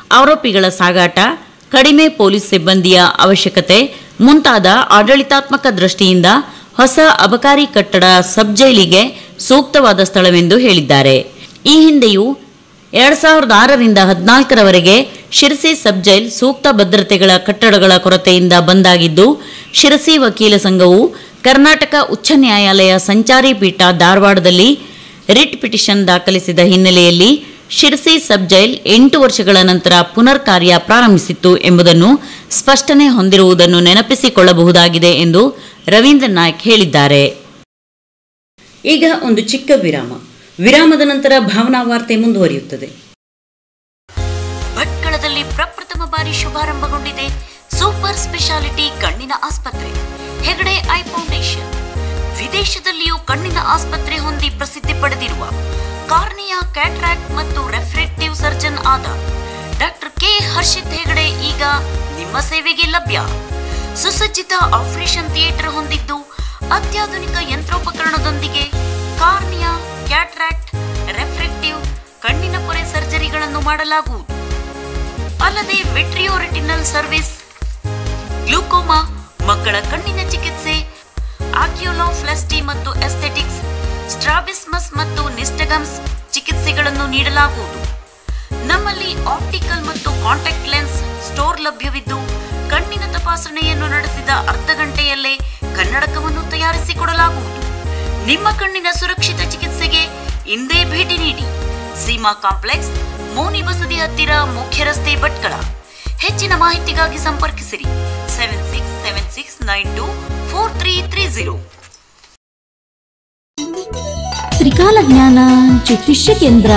ಆರೋಪಿಗಳ ಸಾಗಾಟ ಕಡಿಮೆ ಪೊಲೀಸ್ ಸಿಬ್ಬಂದಿಯ ಅವಶ್ಯಕತೆ ಮುಂತಾದ ಆಡಳಿತಾತ್ಮಕ ದೃಷ್ಟಿಯಿಂದ ಹೊಸ ಅಬಕಾರಿ ಕಟ್ಟಡ ಸಬ್ ಜೈಲಿಗೆ ಸೂಕ್ತವಾದ ಸ್ಥಳವೆಂದು ಹೇಳಿದ್ದಾರೆ ಈ ಹಿಂದೆಯೂ ಎರಡ್ ಸಾವಿರದ ಆರರಿಂದ ಹದಿನಾಲ್ಕರವರೆಗೆ ಶಿರಸಿ ಸಬ್ ಜೈಲ್ ಸೂಕ್ತ ಭದ್ರತೆಗಳ ಕಟ್ಟಡಗಳ ಕೊರತೆಯಿಂದ ಬಂದಾಗಿದ್ದು ಶಿರಸಿ ವಕೀಲ ಸಂಘವು ಕರ್ನಾಟಕ ಉಚ್ಚ ನ್ಯಾಯಾಲಯ ಸಂಚಾರಿ ಪೀಠ ಧಾರವಾಡದಲ್ಲಿ ರಿಟ್ ಪಿಟಿಷನ್ ದಾಖಲಿಸಿದ ಹಿನ್ನೆಲೆಯಲ್ಲಿ ಶಿರಸಿ ಸಬ್ ಜೈಲ್ ಎಂಟು ವರ್ಷಗಳ ನಂತರ ಪುನರ್ ಕಾರ್ಯ ಪ್ರಾರಂಭಿಸಿತ್ತು ಎಂಬುದನ್ನು ಸ್ಪಷ್ಟನೆ ಹೊಂದಿರುವುದನ್ನು ನೆನಪಿಸಿಕೊಳ್ಳಬಹುದಾಗಿದೆ ಎಂದು ರವೀಂದ್ರ ನಾಯ್ಕ್ ಹೇಳಿದ್ದಾರೆ ಈಗ ಒಂದು ಚಿಕ್ಕ ವಿರಾಮ ವಿರಾಮದ ನಂತರ ಭಾವನಾ ವಾರ್ತೆ ಮುಂದುವರಿಯುತ್ತದೆ ಭಟ್ಕಳದಲ್ಲಿ ಪ್ರಪ್ರಥಮ ಬಾರಿ ಶುಭಾರಂಭಗೊಂಡಿದೆ ಸೂಪರ್ ಸ್ಪೆಷಾಲಿಟಿ ಕಣ್ಣಿನ ಆಸ್ಪತ್ರೆ ಹೆಗಡೆ ಐ ಫೌಂಡೇಶನ್ ವಿದೇಶದಲ್ಲಿಯೂ ಕಣ್ಣಿನ ಆಸ್ಪತ್ರೆ ಹೊಂದಿ ಪ್ರಸಿದ್ಧಿ ಪಡೆದಿರುವ ಕಾರ್ನಿಯಾ ಕ್ಯಾಟ್ರಾಕ್ಟ್ ಮತ್ತು ರೆಫ್ರೆಕ್ಟಿವ್ ಸರ್ಜನ್ ಆದ ಡಾಕ್ಟರ್ ಕೆ ಹರ್ಷಿತ್ ಹೆಗಡೆ ಈಗ ನಿಮ್ಮ ಸೇವೆಗೆ ಲಭ್ಯ ಸುಸಜ್ಜಿತ ಆಪರೇಷನ್ ಥಿಯೇಟರ್ ಹೊಂದಿದ್ದು ಅತ್ಯಾಧುನಿಕ ಯಂತ್ರೋಪಕರಣದೊಂದಿಗೆ ಕಾರ್ನಿಯಾ ಕ್ಯಾಟ್ರಾಕ್ಟ್ ರೆಫ್ರೆಕ್ಟಿವ್ ಕಣ್ಣಿನ ಪೊರೆ ಸರ್ಜರಿಗಳನ್ನು ಮಾಡಲಾಗುವುದು ಅಲ್ಲದೆ ವಿಟ್ರಿಯೋ ರೆಟಿನಲ್ ಸರ್ವಿಸ್ ಗ್ಲೂಕೋಮಾ ಮಕ್ಕಳ ಕಣ್ಣಿನ ಚಿಕಿತ್ಸೆ ಆಕ್ಯುಲೋಫ್ಲೆಸ್ಟಿ ಮತ್ತು ಎಸ್ಥೆಟಿಕ್ಸ್ ಸ್ಟ್ರಾಬಿಸ್ಮಸ್ ಮತ್ತು ನಿಸ್ಟಗಮ್ಸ್ ಚಿಕಿತ್ಸೆಗಳನ್ನು ನೀಡಲಾಗುವುದು ನಮ್ಮಲ್ಲಿ ಆಪ್ಟಿಕಲ್ ಮತ್ತು ಕಾಂಟ್ಯಾಕ್ಟ್ ಲೆನ್ಸ್ ಸ್ಟೋರ್ ಲಭ್ಯವಿದ್ದು ಕಣ್ಣಿನ ತಪಾಸಣೆಯನ್ನು ನಡೆಸಿದ ಅರ್ಧ ಗಂಟೆಯಲ್ಲೇ ಕನ್ನಡಕವನ್ನು ತಯಾರಿಸಿಕೊಡಲಾಗುವುದು ನಿಮ್ಮ ಕಣ್ಣಿನ ಸುರಕ್ಷಿತ ಚಿಕಿತ್ಸೆಗೆ ಇಂದೇ ಭೇಟಿ ನೀಡಿ ಸೀಮಾ ಕಾಂಪ್ಲೆಕ್ಸ್ ಮೋನಿ ಬಸದಿ ಹತ್ತಿರ ಮುಖ್ಯ ರಸ್ತೆ ಭಟ್ಕಳ ಹೆಚ್ಚಿನ ಮಾಹಿತಿಗಾಗಿ ಸಂಪರ್ಕಿಸಿರಿ seven six seven six nine two four three three zero
ತ್ರಿಕಾಲ ಜ್ಞಾನ ಜ್ಯೋತಿಷ್ಯ ಕೇಂದ್ರ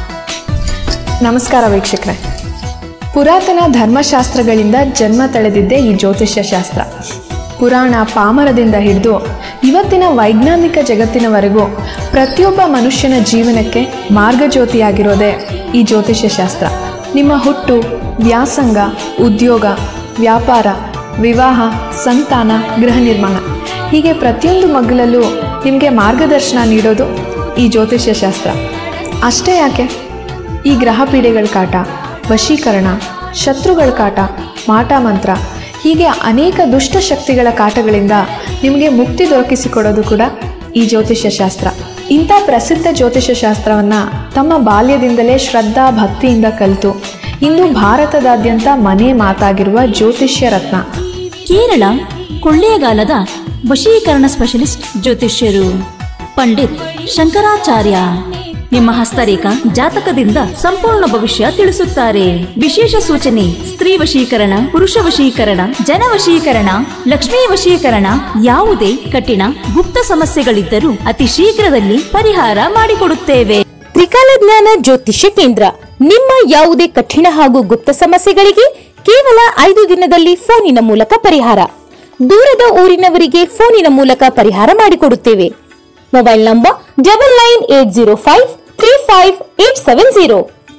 ನಮಸ್ಕಾರ ವೀಕ್ಷಕರೇ ಪುರಾತನ ಧರ್ಮಶಾಸ್ತ್ರಗಳಿಂದ ಜನ್ಮ ತಳೆದಿದ್ದೇ ಈ ಜ್ಯೋತಿಷ್ಯ ಶಾಸ್ತ್ರ ಪುರಾಣ ಪಾಮರದಿಂದ ಹಿಡಿದು ಇವತ್ತಿನ ವೈಜ್ಞಾನಿಕ ಜಗತ್ತಿನವರೆಗೂ ಪ್ರತಿಯೊಬ್ಬ ಮನುಷ್ಯನ ಜೀವನಕ್ಕೆ ಮಾರ್ಗಜ್ಯೋತಿಯಾಗಿರೋದೇ ಈ ಜ್ಯೋತಿಷ್ಯ ಶಾಸ್ತ್ರ ನಿಮ್ಮ ಹುಟ್ಟು ವ್ಯಾಸಂಗ ಉದ್ಯೋಗ ವ್ಯಾಪಾರ ವಿವಾಹ ಸಂತಾನ ಗೃಹ ನಿರ್ಮಾಣ ಹೀಗೆ ಪ್ರತಿಯೊಂದು ಮಗ್ಗಲಲ್ಲೂ ನಿಮಗೆ ಮಾರ್ಗದರ್ಶನ ನೀಡೋದು ಈ ಜ್ಯೋತಿಷ್ಯ ಶಾಸ್ತ್ರ ಅಷ್ಟೇ ಯಾಕೆ ಈ ಗ್ರಹ ಪೀಡೆಗಳ ಕಾಟ ವಶೀಕರಣ ಶತ್ರುಗಳ ಕಾಟ ಮಾಟ ಮಂತ್ರ ಹೀಗೆ ಅನೇಕ ದುಷ್ಟ ಶಕ್ತಿಗಳ ಕಾಟಗಳಿಂದ ನಿಮಗೆ ಮುಕ್ತಿ ದೊರಕಿಸಿಕೊಡೋದು ಕೂಡ ಈ ಜ್ಯೋತಿಷ್ಯ ಶಾಸ್ತ್ರ ಇಂಥ ಪ್ರಸಿದ್ಧ ಜ್ಯೋತಿಷ್ಯ ಶಾಸ್ತ್ರವನ್ನು ತಮ್ಮ ಬಾಲ್ಯದಿಂದಲೇ ಶ್ರದ್ಧಾ ಭಕ್ತಿಯಿಂದ ಕಲಿತು ಇಂದು ಭಾರತದಾದ್ಯಂತ ಮನೆ ಮಾತಾಗಿರುವ ಜ್ಯೋತಿಷ್ಯ ರತ್ನ
ಕೇರಳ ಕೊಳ್ಳೇಗಾಲದ ವಶೀಕರಣ ಸ್ಪೆಷಲಿಸ್ಟ್ ಜ್ಯೋತಿಷ್ಯರು ಪಂಡಿತ್ ಶಂಕರಾಚಾರ್ಯ ನಿಮ್ಮ ಹಸ್ತರೇಖ ಜಾತಕದಿಂದ ಸಂಪೂರ್ಣ ಭವಿಷ್ಯ ತಿಳಿಸುತ್ತಾರೆ ವಿಶೇಷ ಸೂಚನೆ ಸ್ತ್ರೀ ವಶೀಕರಣ ಪುರುಷ ವಶೀಕರಣ ಜನ ವಶೀಕರಣ ಲಕ್ಷ್ಮೀ ವಶೀಕರಣ ಯಾವುದೇ ಕಠಿಣ ಗುಪ್ತ ಸಮಸ್ಯೆಗಳಿದ್ದರೂ ಅತಿ ಶೀಘ್ರದಲ್ಲಿ ಪರಿಹಾರ ಮಾಡಿಕೊಡುತ್ತೇವೆ
ತ್ರಿಕಾಲ ಜ್ಞಾನ ಜ್ಯೋತಿಷ್ಯ ಕೇಂದ್ರ ನಿಮ್ಮ ಯಾವುದೇ ಕಠಿಣ ಹಾಗೂ ಗುಪ್ತ ಸಮಸ್ಯೆಗಳಿಗೆ ಕೇವಲ ಐದು ದಿನದಲ್ಲಿ ಫೋನಿನ ಮೂಲಕ ಪರಿಹಾರ ದೂರದ ಊರಿನವರಿಗೆ ಫೋನಿನ ಮೂಲಕ ಪರಿಹಾರ ಮಾಡಿಕೊಡುತ್ತೇವೆ mobile number double nine eight zero five three five eight seven zero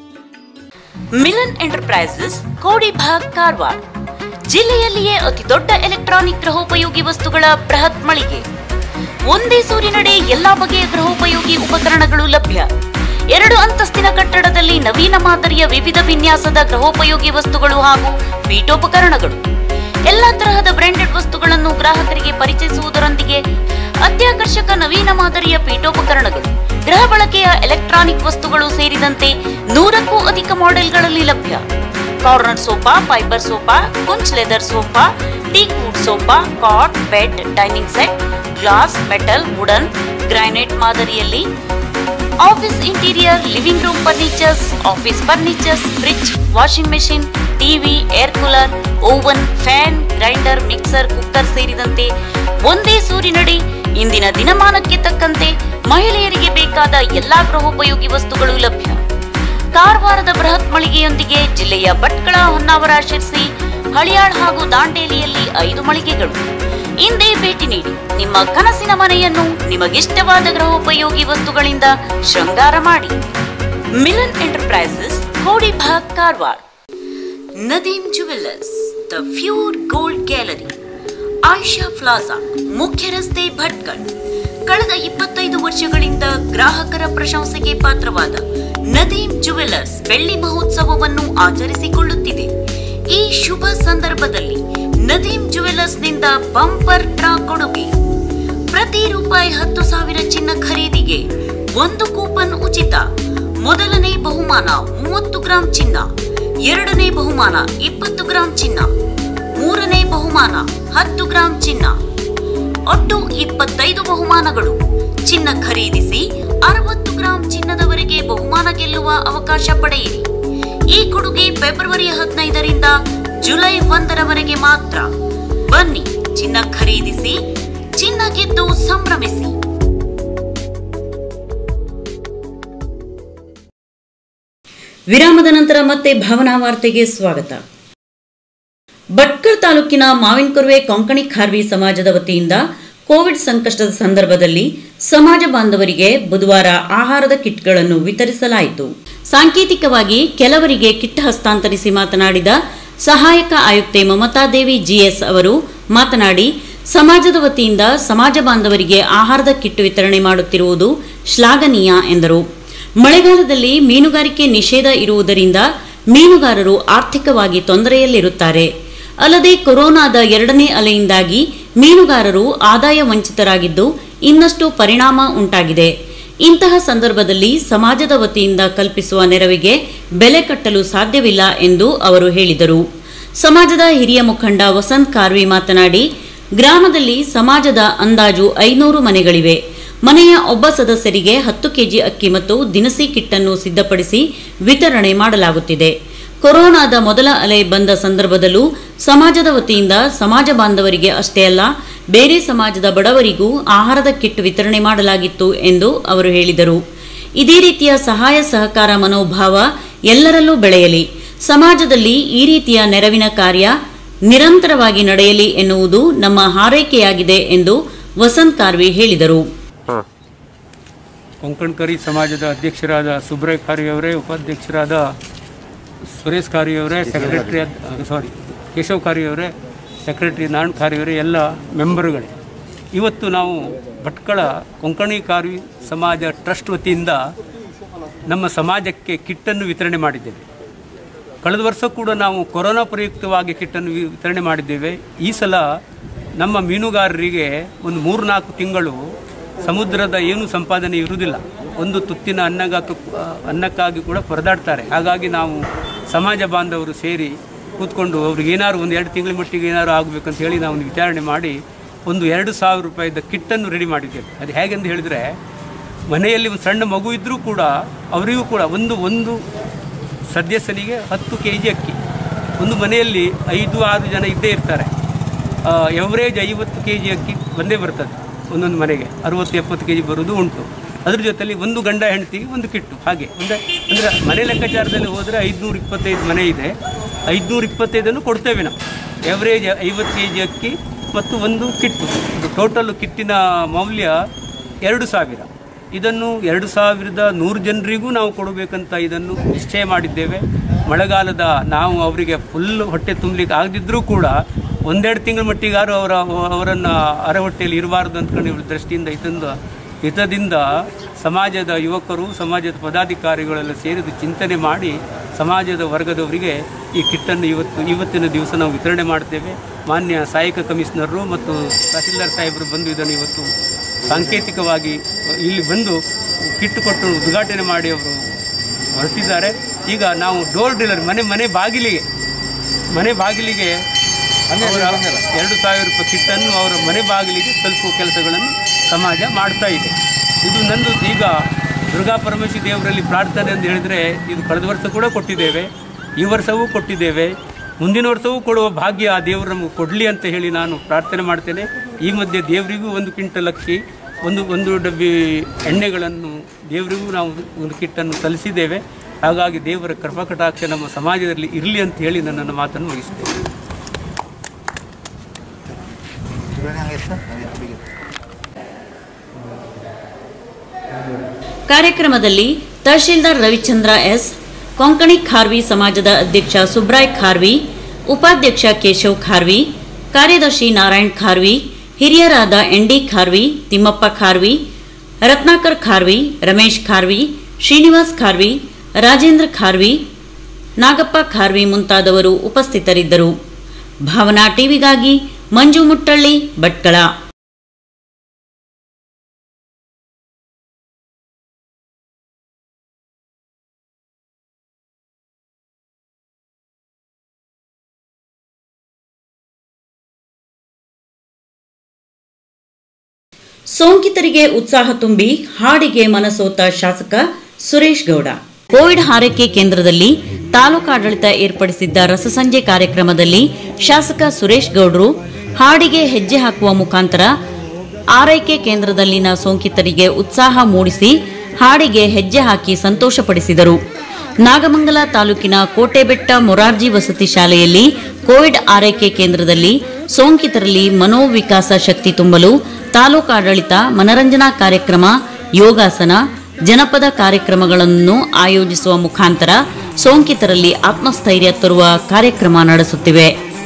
Milan enterprises Kodibag Karwar ಜಿಲ್ಲೆಯಲ್ಲಿಯೇ ಅತಿ ದೊಡ್ಡ ಎಲೆಕ್ಟ್ರಾನಿಕ್ ಗೃಹೋಪಯೋಗಿ ವಸ್ತುಗಳ ಬೃಹತ್ ಮಳಿಗೆ ಒಂದೇ ಸೂರಿನಡೆ ಎಲ್ಲಾ ಬಗೆಯ ಗೃಹೋಪಯೋಗಿ ಉಪಕರಣಗಳು ಲಭ್ಯ ಎರಡು ಅಂತಸ್ತಿನ ಕಟ್ಟಡದಲ್ಲಿ ನವೀನ ಮಾದರಿಯ ವಿವಿಧ ವಿನ್ಯಾಸದ ಗೃಹೋಪಯೋಗಿ ವಸ್ತುಗಳು ಹಾಗೂ ಪೀಠೋಪಕರಣಗಳು ಎಲ್ಲಾ ತರಹದ ಬ್ರಾಂಡೆಡ್ ವಸ್ತುಗಳನ್ನು ಗ್ರಾಹಕರಿಗೆ ಪರಿಚಯಿಸುವುದರೊಂದಿಗೆ ಅತ್ಯಾಕರ್ಷಕ ನವೀನ ಮಾದರಿಯ ಪೀಠೋಪಕರಣಗಳು ಗೃಹ ಬಳಕೆಯ ಎಲೆಕ್ಟ್ರಾನಿಕ್ ವಸ್ತುಗಳು ಸೇರಿದಂತೆ ನೂರಕ್ಕೂ ಅಧಿಕ ಮಾಡೆಲ್ಗಳಲ್ಲಿ ಲಭ್ಯ corner sofa fibre sofa couch leather sofa teak wood sofa cot bed dining set glass metal wooden granite ಮಾದರಿಯಲ್ಲಿ office interior living room furnitures office furnitures fridge washing machine TV air cooler oven fan grinder mixer cooker ಸೇರಿದಂತೆ ಒಂದೇ ಸೂರಿನಡಿ ಇಂದಿನ ದಿನಮಾನಕ್ಕೆ ತಕ್ಕಂತೆ ಮಹಿಳೆಯರಿಗೆ ಬೇಕಾದ ಎಲ್ಲಾ ಗೃಹೋಪಯೋಗಿ ವಸ್ತುಗಳು ಲಭ್ಯ ಕಾರವಾರದ ಬೃಹತ್ ಮಳಿಗೆಯೊಂದಿಗೆ ಜಿಲ್ಲೆಯ ಭಟ್ಕಳ ಹೊನ್ನಾವರ ಶಿರ್ಸಿ ಹಳಿಯಾಳ್ ಹಾಗೂ ದಾಂಡೇಲಿಯಲ್ಲಿ ಐದು ಮಳಿಗೆಗಳು ಇಂದೇ ಭೇಟಿ ನೀಡಿ ನಿಮ್ಮ ಕನಸಿನ ಮನೆಯನ್ನು ನಿಮಗಿಷ್ಟವಾದ ಗೃಹೋಪಯೋಗಿ ವಸ್ತುಗಳಿಂದ ಶೃಂಗಾರ ಮಾಡಿ Milan enterprises Kodibag Karwar Nadeem jewellers the pure gold gallery Ayesha plaza ಮುಖ್ಯ ರಸ್ತೆ ಭಟ್ಕಳ್ ಕಳೆದ ಇಪ್ಪತ್ತೈದು ವರ್ಷಗಳಿಂದ ಗ್ರಾಮ ಗ್ರಾಹಕರ ಪ್ರಶಂಸೆಗೆ ಪಾತ್ರವಾದ ನದೀಂ ಜುವೆಲ್ಲರ್ಸ್ ಬೆಳ್ಳಿ ಮಹೋತ್ಸವವನ್ನು ಆಚರಿಸಿಕೊಳ್ಳುತ್ತಿದೆ ಈ ಶುಭ ಸಂದರ್ಭದಲ್ಲಿ ನದೀಂ ಜುವೆಲ್ಲರ್ಸ್ನಿಂದ ಬಂಪರ್ ಡ್ರಾ ಕೊಡುಗೆ ಪ್ರತಿ ರೂಪಾಯಿ ಹತ್ತು ಸಾವಿರ ಚಿನ್ನ ಖರೀದಿಗೆ ಒಂದು ಕೂಪನ್ ಉಚಿತ ಮೊದಲನೇ ಬಹುಮಾನ ಮೂವತ್ತು ಗ್ರಾಂ ಚಿನ್ನ ಎರಡನೇ ಬಹುಮಾನ ಇಪ್ಪತ್ತು ಗ್ರಾಂ ಚಿನ್ನ ಮೂರನೇ ಬಹುಮಾನ ಹತ್ತು ಗ್ರಾಂ ಚಿನ್ನ ಒಟ್ಟು ಇಪ್ಪತ್ತೈದು ಬಹುಮಾನಗಳು ಚಿನ್ನ ಖರೀದಿಸಿ ಅರವತ್ತು ಗ್ರಾಂ ಚಿನ್ನದವರೆಗೆ ಬಹುಮಾನ ಗೆಲ್ಲುವ ಅವಕಾಶ ಪಡೆಯಿರಿ ಈ ಕೊಡುಗೆ ಫೆಬ್ರವರಿ ಹದಿನೈದರಿಂದ ಜುಲೈ ಒಂದರವರೆಗೆ ಮಾತ್ರ ಬನ್ನಿ ಚಿನ್ನ ಖರೀದಿಸಿ ಚಿನ್ನ ಗೆದ್ದು ಸಂಭ್ರಮಿಸಿ ವಿರಾಮದ ನಂತರ ಮತ್ತೆ ಭಾವನಾ ವಾರ್ತೆಗೆ ಸ್ವಾಗತ ಭಟ್ಕಳ ತಾಲೂಕಿನ ಮಾವಿನಕೊರ್ವೆ ಕೊಂಕಣಿ ಖಾರ್ವಿ ಸಮಾಜದ ವತಿಯಿಂದ ಕೋವಿಡ್ ಸಂಕಷ್ಟದ ಸಂದರ್ಭದಲ್ಲಿ ಸಮಾಜ ಬಾಂಧವರಿಗೆ ಬುಧವಾರ ಆಹಾರದ ಕಿಟ್ಗಳನ್ನು ವಿತರಿಸಲಾಯಿತು ಸಾಂಕೇತಿಕವಾಗಿ ಕೆಲವರಿಗೆ ಕಿಟ್ ಹಸ್ತಾಂತರಿಸಿ ಮಾತನಾಡಿದ ಸಹಾಯಕ ಆಯುಕ್ತೆ ಮಮತಾದೇವಿ ಜಿಎಸ್ ಅವರು ಮಾತನಾಡಿ ಸಮಾಜದ ವತಿಯಿಂದ ಸಮಾಜ ಬಾಂಧವರಿಗೆ ಆಹಾರದ ಕಿಟ್ ವಿತರಣೆ ಮಾಡುತ್ತಿರುವುದು ಶ್ಲಾಘನೀಯ ಎಂದರು ಮಳೆಗಾಲದಲ್ಲಿ ಮೀನುಗಾರಿಕೆ ನಿಷೇಧ ಇರುವುದರಿಂದ ಮೀನುಗಾರರು ಆರ್ಥಿಕವಾಗಿ ತೊಂದರೆಯಲ್ಲಿರುತ್ತಾರೆ ಅಲ್ಲದೆ ಕೊರೋನಾದ ಎರಡನೇ ಅಲೆಯಿಂದಾಗಿ ಮೀನುಗಾರರು ಆದಾಯ ವಂಚಿತರಾಗಿದ್ದು ಇನ್ನಷ್ಟು ಪರಿಣಾಮ ಉಂಟಾಗಿದೆ ಇಂತಹ ಸಂದರ್ಭದಲ್ಲಿ ಸಮಾಜದ ವತಿಯಿಂದ ಕಲ್ಪಿಸುವ ನೆರವಿಗೆ ಬೆಲೆ ಕಟ್ಟಲು ಸಾಧ್ಯವಿಲ್ಲ ಎಂದು ಅವರು ಹೇಳಿದರು ಸಮಾಜದ ಹಿರಿಯ ಮುಖಂಡ ವಸಂತ್ ಕಾರ್ವಿ ಮಾತನಾಡಿ ಗ್ರಾಮದಲ್ಲಿ ಸಮಾಜದ ಅಂದಾಜು ಐನೂರು ಮನೆಗಳಿವೆ ಮನೆಯ ಒಬ್ಬ ಸದಸ್ಯರಿಗೆ ಹತ್ತು ಕೆಜಿ ಅಕ್ಕಿ ಮತ್ತು ದಿನಸಿ ಕಿಟ್ಟನ್ನು ಸಿದ್ಧಪಡಿಸಿ ವಿತರಣೆ ಮಾಡಲಾಗುತ್ತಿದೆ ಕೊರೋನಾದ ಮೊದಲ ಅಲೆ ಬಂದ ಸಂದರ್ಭದಲ್ಲೂ ಸಮಾಜದ ವತಿಯಿಂದ ಸಮಾಜ ಬಾಂಧವರಿಗೆ ಅಷ್ಟೇ ಅಲ್ಲ ಬೇರೆ ಸಮಾಜದ ಬಡವರಿಗೂ ಆಹಾರದ ಕಿಟ್ ವಿತರಣೆ ಮಾಡಲಾಗಿತ್ತು ಎಂದು ಅವರು ಹೇಳಿದರು ಇದೇ ರೀತಿಯ ಸಹಾಯ ಸಹಕಾರ ಮನೋಭಾವ ಎಲ್ಲರಲ್ಲೂ ಬೆಳೆಯಲಿ ಸಮಾಜದಲ್ಲಿ ಈ ರೀತಿಯ ನೆರವಿನ ಕಾರ್ಯ ನಿರಂತರವಾಗಿ ನಡೆಯಲಿ ಎನ್ನುವುದು ನಮ್ಮ ಹಾರೈಕೆಯಾಗಿದೆ ಎಂದು ವಸಂತ್ ಕಾರ್ವಿ ಹೇಳಿದರು
ಕೊಂಕಣ್ಕರಿ ಸಮಾಜದ ಅಧ್ಯಕ್ಷರಾದ ಸುಬ್ರಯ್ ಖಾರಿ ಅವರೇ ಉಪಾಧ್ಯಕ್ಷರಾದ ಸುರೇಶ್ ಖಾರಿ ಅವರೇ ಸೆಕ್ರೆಟರಿ ಸಾರಿ ಕೇಶವ್ ಖಾರಿ ಅವರೇ ಸೆಕ್ರೆಟರಿ ನಾರಾಯಣ್ ಖಾರಿ ಅವರೇ ಎಲ್ಲ ಮೆಂಬರ್ಗಳೇ ಇವತ್ತು ನಾವು ಭಟ್ಕಳ ಕೊಂಕಣಿ ಖಾರಿ ಸಮಾಜ ಟ್ರಸ್ಟ್ ವತಿಯಿಂದ ನಮ್ಮ ಸಮಾಜಕ್ಕೆ ಕಿಟ್ಟನ್ನು ವಿತರಣೆ ಮಾಡಿದ್ದೇವೆ ಕಳೆದ ವರ್ಷ ಕೂಡ ನಾವು ಕೊರೋನಾ ಪ್ರಯುಕ್ತವಾಗಿ ಕಿಟ್ಟನ್ನು ವಿ- ವಿತರಣೆ ಮಾಡಿದ್ದೇವೆ ಈ ಸಲ ನಮ್ಮ ಮೀನುಗಾರರಿಗೆ ಒಂದು ಮೂರು ನಾಲ್ಕು ತಿಂಗಳು ಸಮುದ್ರದ ಏನು ಸಂಪಾದನೆ ಇರುವುದಿಲ್ಲ ಒಂದು ತುತ್ತಿನ ಅನ್ನಗಾಕ ಅನ್ನಕ್ಕಾಗಿ ಕೂಡ ಪರದಾಡ್ತಾರೆ ಹಾಗಾಗಿ ನಾವು ಸಮಾಜ ಬಾಂಧವರು ಸೇರಿ ಕೂತ್ಕೊಂಡು ಅವ್ರಿಗೆ ಏನಾದ್ರು ಒಂದು ಎರಡು ತಿಂಗಳ ಮಟ್ಟಿಗೆ ಏನಾದ್ರು ಆಗಬೇಕಂತ ಹೇಳಿ ನಾವು ಒಂದು ವಿಚಾರಣೆ ಮಾಡಿ ಒಂದು ಎರಡು ಸಾವಿರ ರೂಪಾಯಿದ ಕಿಟ್ಟನ್ನು ರೆಡಿ ಮಾಡಿದ್ದೇವೆ ಅದು ಹೇಗೆಂದು ಹೇಳಿದರೆ ಮನೆಯಲ್ಲಿ ಒಂದು ಸಣ್ಣ ಮಗು ಇದ್ದರೂ ಕೂಡ ಅವರಿಗೂ ಕೂಡ ಒಂದು ಒಂದು ಸದಸ್ಯನಿಗೆ ಹತ್ತು ಕೆ ಜಿ ಅಕ್ಕಿ ಒಂದು ಮನೆಯಲ್ಲಿ ಐದು ಆರು ಜನ ಇದ್ದೇ ಇರ್ತಾರೆ ಎವರೇಜ್ ಐವತ್ತು ಕೆ ಜಿ ಅಕ್ಕಿ ಬಂದೇ ಬರ್ತದೆ ಒಂದೊಂದು ಮನೆಗೆ ಅರುವತ್ತು ಎಪ್ಪತ್ತು ಕೆ ಜಿ ಬರೋದು ಉಂಟು ಅದ್ರ ಜೊತೆಲಿ ಒಂದು ಗಂಡ ಹೆಂಡತಿಗೆ ಒಂದು ಕಿಟ್ಟು ಹಾಗೆ ಅಂದರೆ ಅಂದರೆ ಮನೆ ಲೆಕ್ಕಾಚಾರದಲ್ಲಿ ಹೋದರೆ ಐದುನೂರ ಇಪ್ಪತ್ತೈದು ಮನೆ ಇದೆ ಐದುನೂರ ಇಪ್ಪತ್ತೈದನ್ನು ಕೊಡ್ತೇವೆ ನಾವು ಎವರೇಜ್ ಐವತ್ತು ಕೆ ಜಿ ಅಕ್ಕಿ ಮತ್ತು ಒಂದು ಕಿಟ್ಟು ಇದು ಟೋಟಲ್ ಕಿಟ್ಟಿನ ಮೌಲ್ಯ ಎರಡು ಸಾವಿರ ಇದನ್ನು ಎರಡು ಸಾವಿರದ ನೂರು ಜನರಿಗೂ ನಾವು ಕೊಡಬೇಕಂತ ಇದನ್ನು ನಿಶ್ಚಯ ಮಾಡಿದ್ದೇವೆ ಮಳೆಗಾಲದ ನಾವು ಅವರಿಗೆ ಫುಲ್ ಹೊಟ್ಟೆ ತುಂಬಲಿಕ್ಕೆ ಆಗದಿದ್ದರೂ ಕೂಡ ಒಂದೆರಡು ತಿಂಗಳ ಮಟ್ಟಿಗಾರು ಅವರ ಅವರನ್ನು ಅರೆ ಹೊಟ್ಟೆಯಲ್ಲಿ ಇರಬಾರ್ದು ಅಂದ್ಕೊಂಡು ಇವ್ರ ದೃಷ್ಟಿಯಿಂದ ಇದರಿಂದ ಹಿತದಿಂದ ಸಮಾಜದ ಯುವಕರು ಸಮಾಜದ ಪದಾಧಿಕಾರಿಗಳೆಲ್ಲ ಸೇರಿದು ಚಿಂತನೆ ಮಾಡಿ ಸಮಾಜದ ವರ್ಗದವರಿಗೆ ಈ ಕಿಟ್ಟನ್ನು ಇವತ್ತು ಇವತ್ತಿನ ದಿವಸ ನಾವು ವಿತರಣೆ ಮಾಡ್ತೇವೆ ಮಾನ್ಯ ಸಹಾಯಕ ಕಮಿಷನರು ಮತ್ತು ತಹಸೀಲ್ದಾರ್ ಸಾಹೇಬರು ಬಂದು ಇದನ್ನು ಇವತ್ತು ಸಾಂಕೇತಿಕವಾಗಿ ಇಲ್ಲಿ ಬಂದು ಕಿಟ್ಟು ಕೊಟ್ಟು ಉದ್ಘಾಟನೆ ಮಾಡಿ ಅವರು ಹೊರಟಿದ್ದಾರೆ ಈಗ ನಾವು ಡೋರ್ ಡೆಲಿವರಿ ಮನೆ ಮನೆ ಬಾಗಿಲಿಗೆ ಮನೆ ಬಾಗಿಲಿಗೆ ಅವರ ಎರಡು ಸಾವಿರ ರೂಪಾಯಿ ಕಿಟ್ಟನ್ನು ಅವರ ಮನೆ ಬಾಗಿಲಿಗೆ ತಲುಪುವ ಕೆಲಸಗಳನ್ನು ಸಮಾಜ ಮಾಡ್ತಾ ಇದೆ ಇದು ನಂದು ಈಗ ದುರ್ಗಾ ಪರಮೇಶ್ವರಿ ದೇವರಲ್ಲಿ ಪ್ರಾರ್ಥನೆ ಅಂತ ಹೇಳಿದರೆ ಇದು ಕಳೆದ ವರ್ಷ ಕೂಡ ಕೊಟ್ಟಿದ್ದೇವೆ ಈ ವರ್ಷವೂ ಕೊಟ್ಟಿದ್ದೇವೆ ಮುಂದಿನ ವರ್ಷವೂ ಕೊಡುವ ಭಾಗ್ಯ ಆ ದೇವರು ನಮಗೆ ಕೊಡಲಿ ಅಂತ ಹೇಳಿ ನಾನು ಪ್ರಾರ್ಥನೆ ಮಾಡ್ತೇನೆ ಈ ಮಧ್ಯೆ ದೇವರಿಗೂ ಒಂದು ಕ್ವಿಂಟಲ್ ಅಕ್ಕಿ ಒಂದು ಒಂದು ಡಬ್ಬಿ ಎಣ್ಣೆಗಳನ್ನು ದೇವರಿಗೂ ನಾವು ಒಂದು ಕಿಟ್ಟನ್ನು ಸಲ್ಲಿಸಿದ್ದೇವೆ ಹಾಗಾಗಿ ದೇವರ ಕೃಪಕಟಾಕ್ಷ ನಮ್ಮ ಸಮಾಜದಲ್ಲಿ ಇರಲಿ ಅಂತ ಹೇಳಿ ನನ್ನನ್ನು ಮಾತನ್ನು ಮುಗಿಸ್ತೇನೆ
ಕಾರ್ಯಕ್ರಮದಲ್ಲಿ ತಹಶೀಲ್ದಾರ್ ರವಿಚಂದ್ರ ಎಸ್ ಕೊಂಕಣಿ ಖಾರ್ವಿ ಸಮಾಜದ ಅಧ್ಯಕ್ಷ ಸುಬ್ರಾಯ್ ಖಾರ್ವಿ ಉಪಾಧ್ಯಕ್ಷ ಕೇಶವ್ ಖಾರ್ವಿ ಕಾರ್ಯದರ್ಶಿ ನಾರಾಯಣ್ ಖಾರ್ವಿ ಹಿರಿಯರಾದ ಎನ್ ಡಿ ಖಾರ್ವಿ ತಿಮ್ಮಪ್ಪ ಖಾರ್ವಿ ರತ್ನಾಕರ್ ಖಾರ್ವಿ ರಮೇಶ್ ಖಾರ್ವಿ ಶ್ರೀನಿವಾಸ್ ಖಾರ್ವಿ ರಾಜೇಂದ್ರ ಖಾರ್ವಿ ನಾಗಪ್ಪ ಖಾರ್ವಿ ಮುಂತಾದವರು ಉಪಸ್ಥಿತರಿದ್ದರು ಭಾವನಾ ಟಿವಿಗಾಗಿ ಮಂಜು ಮುಟ್ಟಳ್ಳಿ ಭಟ್ಕಳ ಸೋಂಕಿತರಿಗೆ ಉತ್ಸಾಹ ತುಂಬಿ ಹಾಡಿಗೆ ಮನಸೋತ ಶಾಸಕ ಸುರೇಶ್ ಗೌಡ ಕೋವಿಡ್ ಹಾರೈಕೆ ಕೇಂದ್ರದಲ್ಲಿ ತಾಲೂಕಾಡಳಿತ ಏರ್ಪಡಿಸಿದ್ದ ರಸಸಂಜೆ ಕಾರ್ಯಕ್ರಮದಲ್ಲಿ ಶಾಸಕ ಸುರೇಶ್ ಗೌಡ್ರು ಹಾಡಿಗೆ ಹೆಜ್ಜೆ ಹಾಕುವ ಮುಖಾಂತರ ಆರೈಕೆ ಕೇಂದ್ರದಲ್ಲಿನ ಸೋಂಕಿತರಿಗೆ ಉತ್ಸಾಹ ಮೂಡಿಸಿ ಹಾಡಿಗೆ ಹೆಜ್ಜೆ ಹಾಕಿ ಸಂತೋಷಪಡಿಸಿದರು ನಾಗಮಂಗಲ ತಾಲೂಕಿನ ಕೋಟೆಬೆಟ್ಟ ಮೊರಾರ್ಜಿ ವಸತಿ ಶಾಲೆಯಲ್ಲಿ ಕೋವಿಡ್ ಆರೈಕೆ ಕೇಂದ್ರದಲ್ಲಿ ಸೋಂಕಿತರಲ್ಲಿ ಮನೋವಿಕಾಸ ಶಕ್ತಿ ತುಂಬಲು ತಾಲೂಕಾಡಳಿತ ಮನರಂಜನಾ ಕಾರ್ಯಕ್ರಮ ಯೋಗಾಸನ ಜನಪದ ಕಾರ್ಯಕ್ರಮಗಳನ್ನು ಆಯೋಜಿಸುವ ಮುಖಾಂತರ ಸೋಂಕಿತರಲ್ಲಿ ಆತ್ಮಸ್ಥೈರ್ಯ ತರುವ ಕಾರ್ಯಕ್ರಮ ನಡೆಸುತ್ತಿವೆ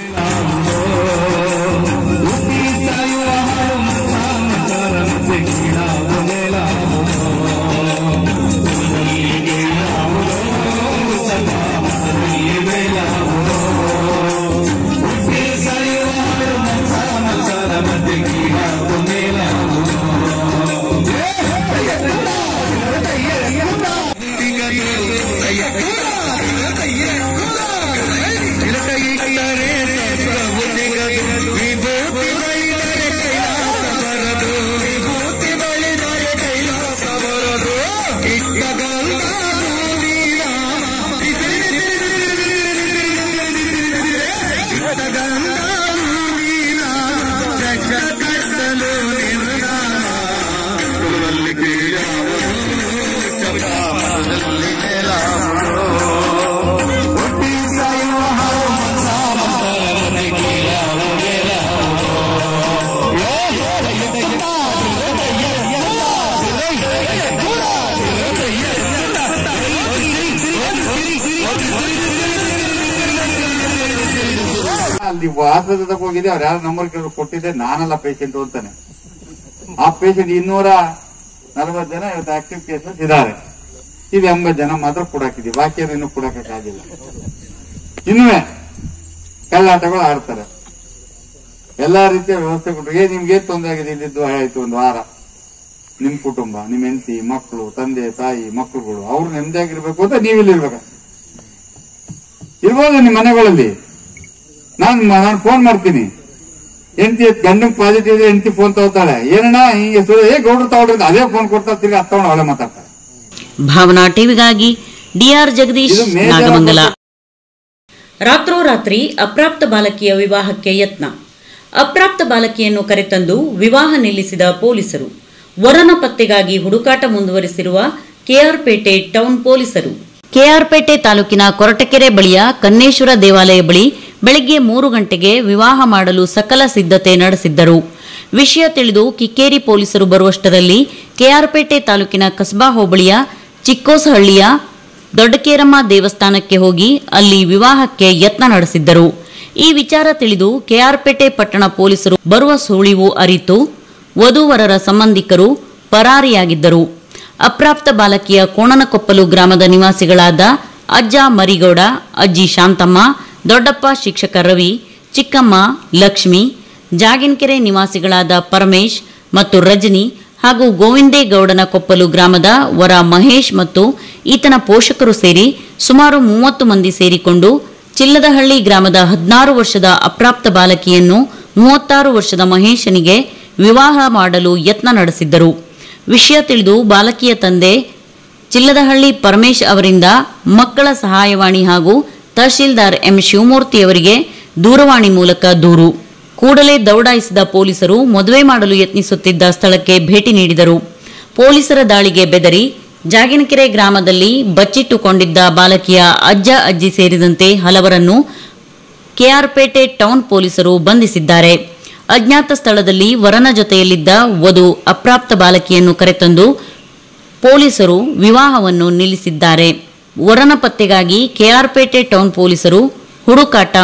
ಅಲ್ಲಿ ಆಸ್ಪತ್ರೆಗೆ ಹೋಗಿದೆ ಅವ್ರು ಯಾರು ನಂಬರ್ ಕೇಳಿ ಕೊಟ್ಟಿದ್ದೆ ನಾನಲ್ಲ ಪೇಷಂಟ್ ಅಂತಾನೆ ಆ ಪೇಷಂಟ್ ಇನ್ನೂರ ನಲವತ್ತು ಜನ ಇವತ್ತು ಆಕ್ಟಿವ್ ಕೇಸಸ್ ಇದ್ದಾರೆ ಇದು ಎಂಬತ್ತು ಜನ ಮಾತ್ರ ಕೊಡಾಕಿದೀವಿ ಬಾಕಿ ಇನ್ನೂ ಕೊಡಕ್ಕಾಗಿಲ್ಲ ಇನ್ನುವೆ ಕಳ್ಳಾಟಗಳು ಆಡ್ತಾರೆ ಎಲ್ಲಾ ರೀತಿಯ ವ್ಯವಸ್ಥೆ ಕೊಟ್ಟರು ಏ ನಿಮ್ಗೆ ತೊಂದರೆ ಆಗಿದೆ ಇಲ್ಲಿದ್ದು ಆಯ್ತು ಒಂದು ವಾರ ನಿಮ್ ಕುಟುಂಬ ನಿಮ್ ಹೆಂಡತಿ ಮಕ್ಕಳು ತಂದೆ ತಾಯಿ ಮಕ್ಕಳುಗಳು ಅವ್ರು ನೆಮ್ಮದಿಯಾಗಿರ್ಬೇಕು ಅಂತ ನೀವು ಇಲ್ಲಿರ್ಬೇಕು ಇರ್ಬೋದು ನಿಮ್ಮ ಮನೆಗಳಲ್ಲಿ ನಾನು ನಾನು ಫೋನ್ ಮಾಡ್ತೀನಿ ಹೆಂಡತಿ ಗಂಡನ್ ಪಾಸಿಟಿವ್ ಇದೆ ಹೆಂಡತಿ ಫೋನ್ ತಗೋತಾಳೆ ಏನಣ್ಣ ಹಿಂಗೆ ಸುಳ್ಳು ಏ ಗೌಡ್ರು ತಗೊಳ್ರಿ ಅಂತ ಅದೇ ಫೋನ್ ಕೊಡ್ತಾ ತಿರ್ಗಿ ಹತ್ತವಣ ಅವಳೆ ಮಾತಾಡ್ತಾರೆ
ಭಾವನಾ ಟಿವಿಗಾಗಿ ಡಿಆರ್ ಜಗದೀಶ್
ಇದು ಮೇಜರ್
ನಾಗಮಂಗಲ ರಾತ್ರೋರಾತ್ರಿ ಅಪ್ರಾಪ್ತ ಬಾಲಕಿಯ ವಿವಾಹಕ್ಕೆ ಯತ್ನ ಅಪ್ರಾಪ್ತ ಬಾಲಕಿಯನ್ನು ಕರೆತಂದು ವಿವಾಹ ನಿಲ್ಲಿಸಿದ ಪೊಲೀಸರು ವರನ ಪತ್ತೆಗಾಗಿ ಹುಡುಕಾಟ ಮುಂದುವರಿಸಿರುವ ಕೆಆರ್ಪೇಟೆ ಟೌನ್ ಪೊಲೀಸರು ಕೆಆರ್ಪೇಟೆ ತಾಲೂಕಿನ ಕೊರಟಕೆರೆ ಬಳಿಯ ಕನ್ನೇಶ್ವರ ದೇವಾಲಯ ಬಳಿ ಬೆಳಗ್ಗೆ ಮೂರು ಗಂಟೆಗೆ ವಿವಾಹ ಮಾಡಲು ಸಕಲ ಸಿದ್ಧತೆ ನಡೆಸಿದ್ದರು ವಿಷಯ ತಿಳಿದು ಕಿಕ್ಕೇರಿ ಪೊಲೀಸರು ಬರುವಷ್ಟರಲ್ಲಿ ಕೆಆರ್ಪೇಟೆ ತಾಲೂಕಿನ ಕಸ್ಬಾ ಹೋಬಳಿಯ ಚಿಕ್ಕೋಸಹಳ್ಳಿಯ ದೊಡ್ಡಕೇರಮ್ಮ ದೇವಸ್ಥಾನಕ್ಕೆ ಹೋಗಿ ಅಲ್ಲಿ ವಿವಾಹಕ್ಕೆ ಯತ್ನ ನಡೆಸಿದ್ದರು ಈ ವಿಚಾರ ತಿಳಿದು ಕೆಆರ್ಪೇಟೆ ಪಟ್ಟಣ ಪೊಲೀಸರು ಬರುವ ಸುಳಿವು ಅರಿತು ವಧೂವರರ ಸಂಬಂಧಿಕರು ಪರಾರಿಯಾಗಿದ್ದರು ಅಪ್ರಾಪ್ತ ಬಾಲಕಿಯ ಕೋಣನಕೊಪ್ಪಲು ಗ್ರಾಮದ ನಿವಾಸಿಗಳಾದ ಅಜ್ಜ ಮರಿಗೌಡ ಅಜ್ಜಿ ಶಾಂತಮ್ಮ ದೊಡ್ಡಪ್ಪ ಶಿಕ್ಷಕ ರವಿ ಚಿಕ್ಕಮ್ಮ ಲಕ್ಷ್ಮಿ ಜಾಗಿನ್ಕೆರೆ ನಿವಾಸಿಗಳಾದ ಪರಮೇಶ್ ಮತ್ತು ರಜನಿ ಹಾಗೂ ಗೋವಿಂದೇಗೌಡನ ಕೊಪ್ಪಲು ಗ್ರಾಮದ ವರ ಮಹೇಶ್ ಮತ್ತು ಈತನ ಪೋಷಕರು ಸೇರಿ ಸುಮಾರು ಮೂವತ್ತು ಮಂದಿ ಸೇರಿಕೊಂಡು ಚಿಲ್ಲದಹಳ್ಳಿ ಗ್ರಾಮದ ಹದಿನಾರು ವರ್ಷದ ಅಪ್ರಾಪ್ತ ಬಾಲಕಿಯನ್ನು ಮೂವತ್ತಾರು ವರ್ಷದ ಮಹೇಶನಿಗೆ ವಿವಾಹ ಮಾಡಲು ಯತ್ನ ನಡೆಸಿದ್ದರು ವಿಷಯ ತಿಳಿದು ಬಾಲಕಿಯ ತಂದೆ ಚಿಲ್ಲದಹಳ್ಳಿ ಪರಮೇಶ್ ಅವರಿಂದ ಮಕ್ಕಳ ಸಹಾಯವಾಣಿ ಹಾಗೂ ತಹಶೀಲ್ದಾರ್ ಎಂ ಶಿವಮೂರ್ತಿಯವರಿಗೆ ದೂರವಾಣಿ ಮೂಲಕ ದೂರು ಕೂಡಲೇ ದೌಡಾಯಿಸಿದ ಪೊಲೀಸರು ಮದುವೆ ಮಾಡಲು ಯತ್ನಿಸುತ್ತಿದ್ದ ಸ್ಥಳಕ್ಕೆ ಭೇಟಿ ನೀಡಿದರು ಪೊಲೀಸರ ದಾಳಿಗೆ ಬೆದರಿ ಜಾಗಿನಕೆರೆ ಗ್ರಾಮದಲ್ಲಿ ಬಚ್ಚಿಟ್ಟುಕೊಂಡಿದ್ದ ಬಾಲಕಿಯ ಅಜ್ಜ ಅಜ್ಜಿ ಸೇರಿದಂತೆ ಹಲವರನ್ನು ಕೆಆರ್ಪೇಟೆ ಟೌನ್ ಪೊಲೀಸರು ಬಂಧಿಸಿದ್ದಾರೆ ಅಜ್ಞಾತ ಸ್ಥಳದಲ್ಲಿ ವರನ ಜೊತೆಯಲ್ಲಿದ್ದ ವಧು ಅಪ್ರಾಪ್ತ ಬಾಲಕಿಯನ್ನು ಕರೆತಂದು ಪೊಲೀಸರು ವಿವಾಹವನ್ನು ನಿಲ್ಲಿಸಿದ್ದಾರೆ ವರನ ಪತ್ತೆಗಾಗಿ ಕೆಆರ್ಪೇಟೆ ಟೌನ್ ಪೊಲೀಸರು ಹುಡುಕಾಟ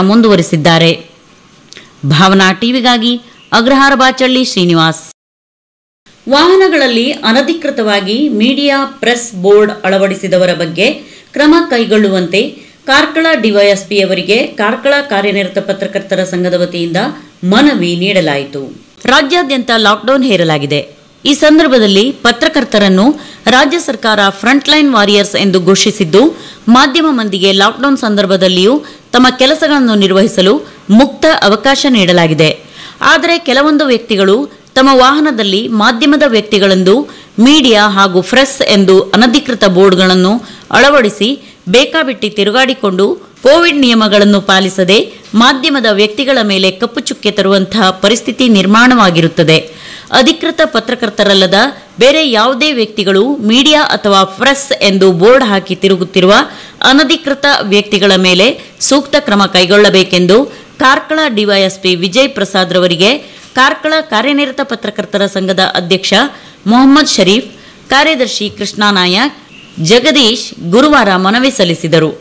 ಮುಂದುವರಿಸಿದ್ದಾರೆ ಭಾವನಾ ಟಿವಿಗಾಗಿ ಅಗ್ರಹಾರ ಬಾಚಳ್ಳಿ ಶ್ರೀನಿವಾಸ್ ವಾಹನಗಳಲ್ಲಿ ಅನಧಿಕೃತವಾಗಿ ಮೀಡಿಯಾ ಪ್ರೆಸ್ ಬೋರ್ಡ್ ಅಳವಡಿಸಿದವರ ಬಗ್ಗೆ ಕ್ರಮ ಕೈಗೊಳ್ಳುವಂತೆ ಕಾರ್ಕಳ ಡಿವೈಎಸ್ಪಿ ಅವರಿಗೆ ಕಾರ್ಕಳ ಕಾರ್ಯನಿರತ ಪತ್ರಕರ್ತರ ಸಂಘದ ವತಿಯಿಂದ ಮನವಿ ನೀಡಲಾಯಿತು ರಾಜ್ಯಾದ್ಯಂತ ಲಾಕ್ಡೌನ್ ಹೇರಲಾಗಿದೆ ಈ ಸಂದರ್ಭದಲ್ಲಿ ಪತ್ರಕರ್ತರನ್ನು ರಾಜ್ಯ ಸರ್ಕಾರ ಫ್ರಂಟ್ಲೈನ್ ವಾರಿಯರ್ಸ್ ಎಂದು ಘೋಷಿಸಿದ್ದು ಮಾಧ್ಯಮ ಮಂದಿಗೆ ಲಾಕ್ಡೌನ್ ಸಂದರ್ಭದಲ್ಲಿಯೂ ತಮ್ಮ ಕೆಲಸಗಳನ್ನು ನಿರ್ವಹಿಸಲು ಮುಕ್ತ ಅವಕಾಶ ನೀಡಲಾಗಿದೆ ಆದರೆ ಕೆಲವೊಂದು ವ್ಯಕ್ತಿಗಳು ತಮ್ಮ ವಾಹನದಲ್ಲಿ ಮಾಧ್ಯಮದ ವ್ಯಕ್ತಿಗಳೆಂದು ಮೀಡಿಯಾ ಹಾಗೂ ಫ್ರೆಸ್ ಎಂದು ಅನಧಿಕೃತ ಬೋರ್ಡ್ಗಳನ್ನು ಅಳವಡಿಸಿ ಬೇಕಾಬಿಟ್ಟಿ ತಿರುಗಾಡಿಕೊಂಡು ಕೋವಿಡ್ ನಿಯಮಗಳನ್ನು ಪಾಲಿಸದೆ ಮಾಧ್ಯಮದ ವ್ಯಕ್ತಿಗಳ ಮೇಲೆ ಕಪ್ಪು ಚುಕ್ಕೆ ತರುವಂತಹ ಪರಿಸ್ಥಿತಿ ನಿರ್ಮಾಣವಾಗಿರುತ್ತದೆ ಅಧಿಕೃತ ಪತ್ರಕರ್ತರಲ್ಲದ ಬೇರೆ ಯಾವುದೇ ವ್ಯಕ್ತಿಗಳು ಮೀಡಿಯಾ ಅಥವಾ ಪ್ರೆಸ್ ಎಂದು ಬೋರ್ಡ್ ಹಾಕಿ ತಿರುಗುತ್ತಿರುವ ಅನಧಿಕೃತ ವ್ಯಕ್ತಿಗಳ ಮೇಲೆ ಸೂಕ್ತ ಕ್ರಮ ಕೈಗೊಳ್ಳಬೇಕೆಂದು ಕಾರ್ಕಳ ಡಿವೈಎಸ್ಪಿ ವಿಜಯ್ ಪ್ರಸಾದ್ ರವರಿಗೆ ಕಾರ್ಕಳ ಕಾರ್ಯನಿರತ ಪತ್ರಕರ್ತರ ಸಂಘದ ಅಧ್ಯಕ್ಷ ಮೊಹಮ್ಮದ್ ಶರೀಫ್ ಕಾರ್ಯದರ್ಶಿ ಕೃಷ್ಣಾ ನಾಯಕ್ ಜಗದೀಶ್ ಗುರುವಾರ ಮನವಿ ಸಲ್ಲಿಸಿದರು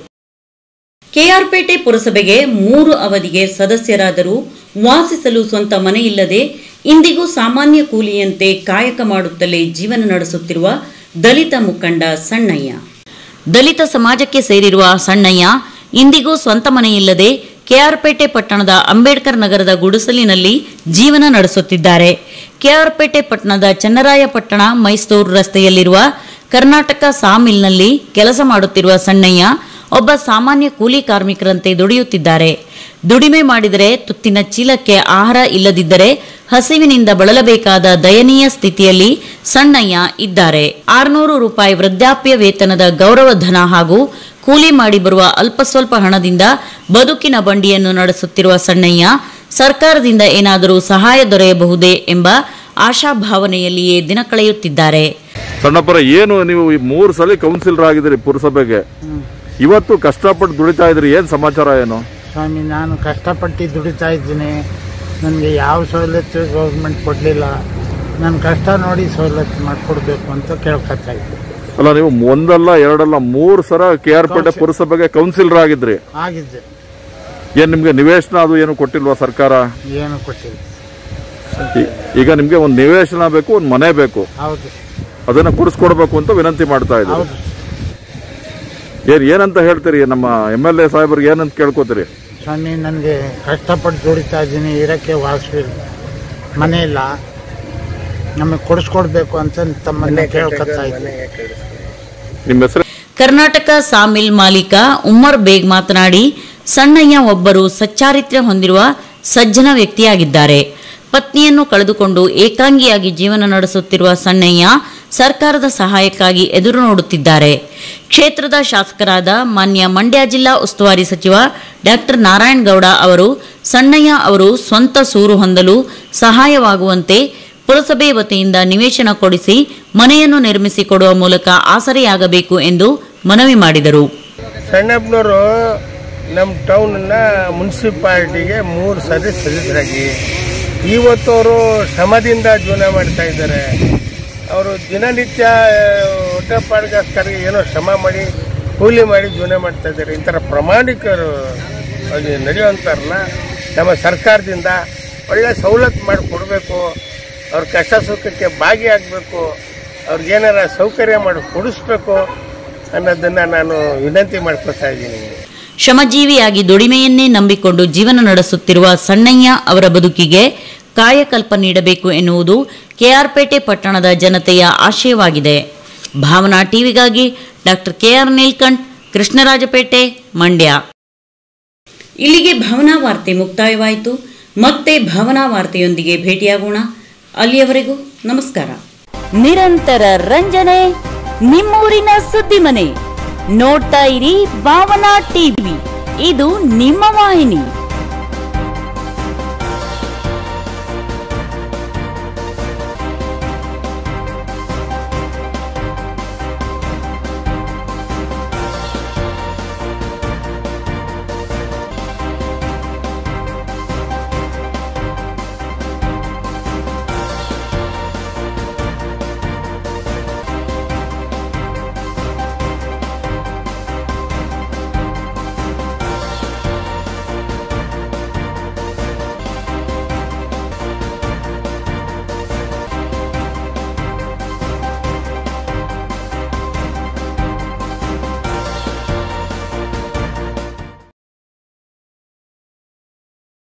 ಕೆಆರ್ಪೇಟೆ ಪುರಸಭೆಗೆ ಮೂರು ಅವಧಿಗೆ ಸದಸ್ಯರಾದರೂ ವಾಸಿಸಲು ಸ್ವಂತ ಮನೆಯಿಲ್ಲದೆ ಇಂದಿಗೂ ಸಾಮಾನ್ಯ ಕೂಲಿಯಂತೆ ಕಾಯಕ ಮಾಡುತ್ತಲೇ ಜೀವನ ನಡೆಸುತ್ತಿರುವ ದಲಿತ ಮುಖಂಡ ಸಣ್ಣಯ್ಯ ದಲಿತ ಸಮಾಜಕ್ಕೆ ಸೇರಿರುವ ಸಣ್ಣಯ್ಯ ಇಂದಿಗೂ ಸ್ವಂತ ಮನೆಯಿಲ್ಲದೆ ಕೆಆರ್ಪೇಟೆ ಪಟ್ಟಣದ ಅಂಬೇಡ್ಕರ್ ನಗರದ ಗುಡಿಸಲಿನಲ್ಲಿ ಜೀವನ ನಡೆಸುತ್ತಿದ್ದಾರೆ ಕೆಆರ್ಪೇಟೆ ಪಟ್ಟಣದ ಚನ್ನರಾಯಪಟ್ಟಣ ಮೈಸೂರು ರಸ್ತೆಯಲ್ಲಿರುವ ಕರ್ನಾಟಕ ಸಾಮಿಲ್ನಲ್ಲಿ ಕೆಲಸ ಮಾಡುತ್ತಿರುವ ಸಣ್ಣಯ್ಯ ಒಬ್ಬ ಸಾಮಾನ್ಯ ಕೂಲಿ ಕಾರ್ಮಿಕರಂತೆ ದುಡಿಯುತ್ತಿದ್ದಾರೆ ದುಡಿಮೆ ಮಾಡಿದರೆ ತುತ್ತಿನ ಚೀಲಕ್ಕೆ ಆಹಾರ ಇಲ್ಲದಿದ್ದರೆ ಹಸಿವಿನಿಂದ ಬಳಲಬೇಕಾದ ದಯನೀಯ ಸ್ಥಿತಿಯಲ್ಲಿ ಸಣ್ಣಯ್ಯ ಇದ್ದಾರೆ ಆರುನೂರು ರೂಪಾಯಿ ವೃದ್ಧಾಪ್ಯ ವೇತನದ ಗೌರವಧನ ಹಾಗೂ ಕೂಲಿ ಮಾಡಿ ಬರುವ ಅಲ್ಪ ಸ್ವಲ್ಪ ಹಣದಿಂದ ಬದುಕಿನ ಬಂಡಿಯನ್ನು ನಡೆಸುತ್ತಿರುವ ಸಣ್ಣಯ್ಯ ಸರ್ಕಾರದಿಂದ ಏನಾದರೂ ಸಹಾಯ ದೊರೆಯಬಹುದೇ ಎಂಬ ಆಶಾಭಾವನೆಯಲ್ಲಿಯೇ ದಿನ ಕಳೆಯುತ್ತಿದ್ದಾರೆ
ಸಣ್ಣಪ್ಪರ ಏನು ನೀವು ಈ ಮೂರು ಸಲ ಕೌನ್ಸಿಲರ್ ಆಗಿದ್ದೀರಿ ಪುರಸಭೆಗೆ ಇವತ್ತು ಕಷ್ಟಪಟ್ಟು ದುಡಿತಾ ಇದ್ರಿ ಏನ್ ಸಮಾಚಾರ ಏನು
ಸ್ವಾಮಿ ನಾನು ಕಷ್ಟಪಟ್ಟು ದುಡಿತಾ ಇದ್ದೀನಿ ನನಗೆ ಯಾವ ಸವಲತ್ತು ಗೌರ್ಮೆಂಟ್ ಕೊಡಲಿಲ್ಲ ನನ್ನ ಕಷ್ಟ ನೋಡಿ ಸವಲತ್ತು ಮಾಡಿಕೊಡ್ಬೇಕು ಅಂತ ಕೇಳ್ಕೊತಾ ಇದ್ದೆ
ಅಲ್ಲ ನೀವು ಒಂದಲ್ಲ ಎರಡಲ್ಲ ಮೂರು ಸಲ ಕೆ ಆರ್ ಪೇಟೆ ಪುರಸಭೆಗೆ ಕೌನ್ಸಿಲರ್ ಆಗಿದ್ರಿ
ಆಗಿದ್ದೆ
ಏನ್ ನಿಮ್ಗೆ ನಿವೇಶನ ಅದು ಏನು ಕೊಟ್ಟಿಲ್ವಾ ಸರ್ಕಾರ
ಏನು ಕೊಟ್ಟಿಲ್ಲ
ಈ- ಈಗ ನಿಮ್ಗೆ ಒಂದು ನಿವೇಶನ ಬೇಕು ಒಂದು ಮನೆ ಬೇಕು
ಹೌದು
ಅದನ್ನ ಕೊಡಿಸ್ಕೊಡ್ಬೇಕು ಅಂತ ವಿನಂತಿ ಮಾಡ್ತಾ ಇದ್ದೀವಿ
ಹೌದು
ಏನ್ ಏನಂತ ಹೇಳ್ತೀರಿ ನಮ್ಮ ಎಮ್ ಎಲ್ ಎ ಸಾಹೇಬ್ರಿಗೆ ಏನಂತ ಕೇಳ್ಕೊತೀರಿ
ಸ್ವಾಮಿ ನನಗೆ ಕಷ್ಟಪಟ್ಟು ದುಡಿತಾ ಇದ್ದೀನಿ ಇರೋಕ್ಕೆ ವಾಸವಿಲ್ಲ ಮನೆ ಇಲ್ಲ ನಮಗೆ ಕೊಡಿಸ್ಕೊಡ್ಬೇಕು ಅಂತ ತಮ್ಮನ್ನೇ ಕೇಳ್ಕೊತಾ ಇದ್ದೀನಿ
ನಿಮ್ಮ ಹೆಸರು
ಕರ್ನಾಟಕ ಸಾಮಿಲ್ ಮಾಲೀಕ ಉಮ್ಮರ್ ಬೇಗ್ ಮಾತನಾಡಿ ಸಣ್ಣಯ್ಯ ಒಬ್ಬರು ಸಚ್ಚಾರಿತ್ರ್ಯ ಹೊಂದಿರುವ ಸಜ್ಜನ ವ್ಯಕ್ತಿಯಾಗಿದ್ದಾರೆ ಪತ್ನಿಯನ್ನು ಕಳೆದುಕೊಂಡು ಏಕಾಂಗಿಯಾಗಿ ಜೀವನ ನಡೆಸುತ್ತಿರುವ ಸಣ್ಣಯ್ಯ ಸರ್ಕಾರದ ಸಹಾಯಕ್ಕಾಗಿ ಎದುರು ನೋಡುತ್ತಿದ್ದಾರೆ ಕ್ಷೇತ್ರದ ಶಾಸಕರಾದ ಮಾನ್ಯ ಮಂಡ್ಯ ಜಿಲ್ಲಾ ಉಸ್ತುವಾರಿ ಸಚಿವ ಡಾಕ್ಟರ್ ನಾರಾಯಣ್ ಗೌಡ ಅವರು ಸಣ್ಣಯ್ಯ ಅವರು ಸ್ವಂತ ಸೂರು ಹೊಂದಲು ಸಹಾಯವಾಗುವಂತೆ ಪುರಸಭೆ ವತಿಯಿಂದ ನಿವೇಶನ ಕೊಡಿಸಿ ಮನೆಯನ್ನು ನಿರ್ಮಿಸಿ ಕೊಡುವ ಮೂಲಕ ಆಸರೆಯಾಗಬೇಕು ಎಂದು ಮನವಿ ಮಾಡಿದರು
ಸಣ್ಣಪ್ಪನವರು ನಮ್ಮ ಟೌನನ್ನ ಮುನ್ಸಿಪಾಲಿಟಿಗೆ ಮೂರು ಸರಿ ಸದಸ್ಯರಾಗಿ ಇವತ್ತು ಅವರು ಶ್ರಮದಿಂದ ಜೀವನ ಮಾಡ್ತಾ ಇದ್ದಾರೆ ಅವರು ದಿನನಿತ್ಯ ಹೊಟ್ಟೆಪಾಡಿಗೋಸ್ಕರ ಏನೋ ಶ್ರಮ ಮಾಡಿ ಕೂಲಿ ಮಾಡಿ ಜೀವನ ಮಾಡ್ತಾ ಇದ್ದಾರೆ ಇಂಥರ ಪ್ರಾಮಾಣಿಕರು ಅಲ್ಲಿ ನಡೆಯುವಂಥವ್ರನ್ನ ನಮ್ಮ ಸರ್ಕಾರದಿಂದ ಒಳ್ಳೆ ಸವಲತ್ತು ಮಾಡಿ ಕೊಡಬೇಕು ಅವ್ರ ಕಷ್ಟ ಸುಖಕ್ಕೆ ಭಾಗಿಯಾಗಬೇಕು ಅವ್ರಿಗೇನಾರ ಸೌಕರ್ಯ ಮಾಡಿ ಕೊಡಿಸ್ಬೇಕು ಅನ್ನೋದನ್ನು ನಾನು ವಿನಂತಿ ಮಾಡ್ಕೊತಾ ಇದ್ದೀನಿ
ಶ್ರಮಜೀವಿಯಾಗಿ ದುಡಿಮೆಯನ್ನೇ ನಂಬಿಕೊಂಡು ಜೀವನ ನಡೆಸುತ್ತಿರುವ ಸಣ್ಣಯ್ಯ ಅವರ ಬದುಕಿಗೆ ಕಾಯಕಲ್ಪ ನೀಡಬೇಕು ಎನ್ನುವುದು ಕೆಆರ್ಪೇಟೆ ಪಟ್ಟಣದ ಜನತೆಯ ಆಶಯವಾಗಿದೆ ಭಾವನಾ ಟಿವಿಗಾಗಿ ಡಾಕ್ಟರ್ ಕೆಆರ್ ನೀಲ್ಕಂಠ್ ಕೃಷ್ಣರಾಜಪೇಟೆ ಮಂಡ್ಯ ಇಲ್ಲಿಗೆ ಭಾವನಾ ವಾರ್ತೆ ಮುಕ್ತಾಯವಾಯಿತು ಮತ್ತೆ ಭಾವನಾ ವಾರ್ತೆಯೊಂದಿಗೆ ಭೇಟಿಯಾಗೋಣ ಅಲ್ಲಿಯವರೆಗೂ ನಮಸ್ಕಾರ
ನಿರಂತರ ರಂಜನೆ ನಿಮ್ಮೂರಿನ ಸುದ್ದಿ ಮನೆ ನೋಡ್ತಾ ಇರಿ ಭಾವನಾ ಟಿವಿ ಇದು ನಿಮ್ಮ ವಾಹಿನಿ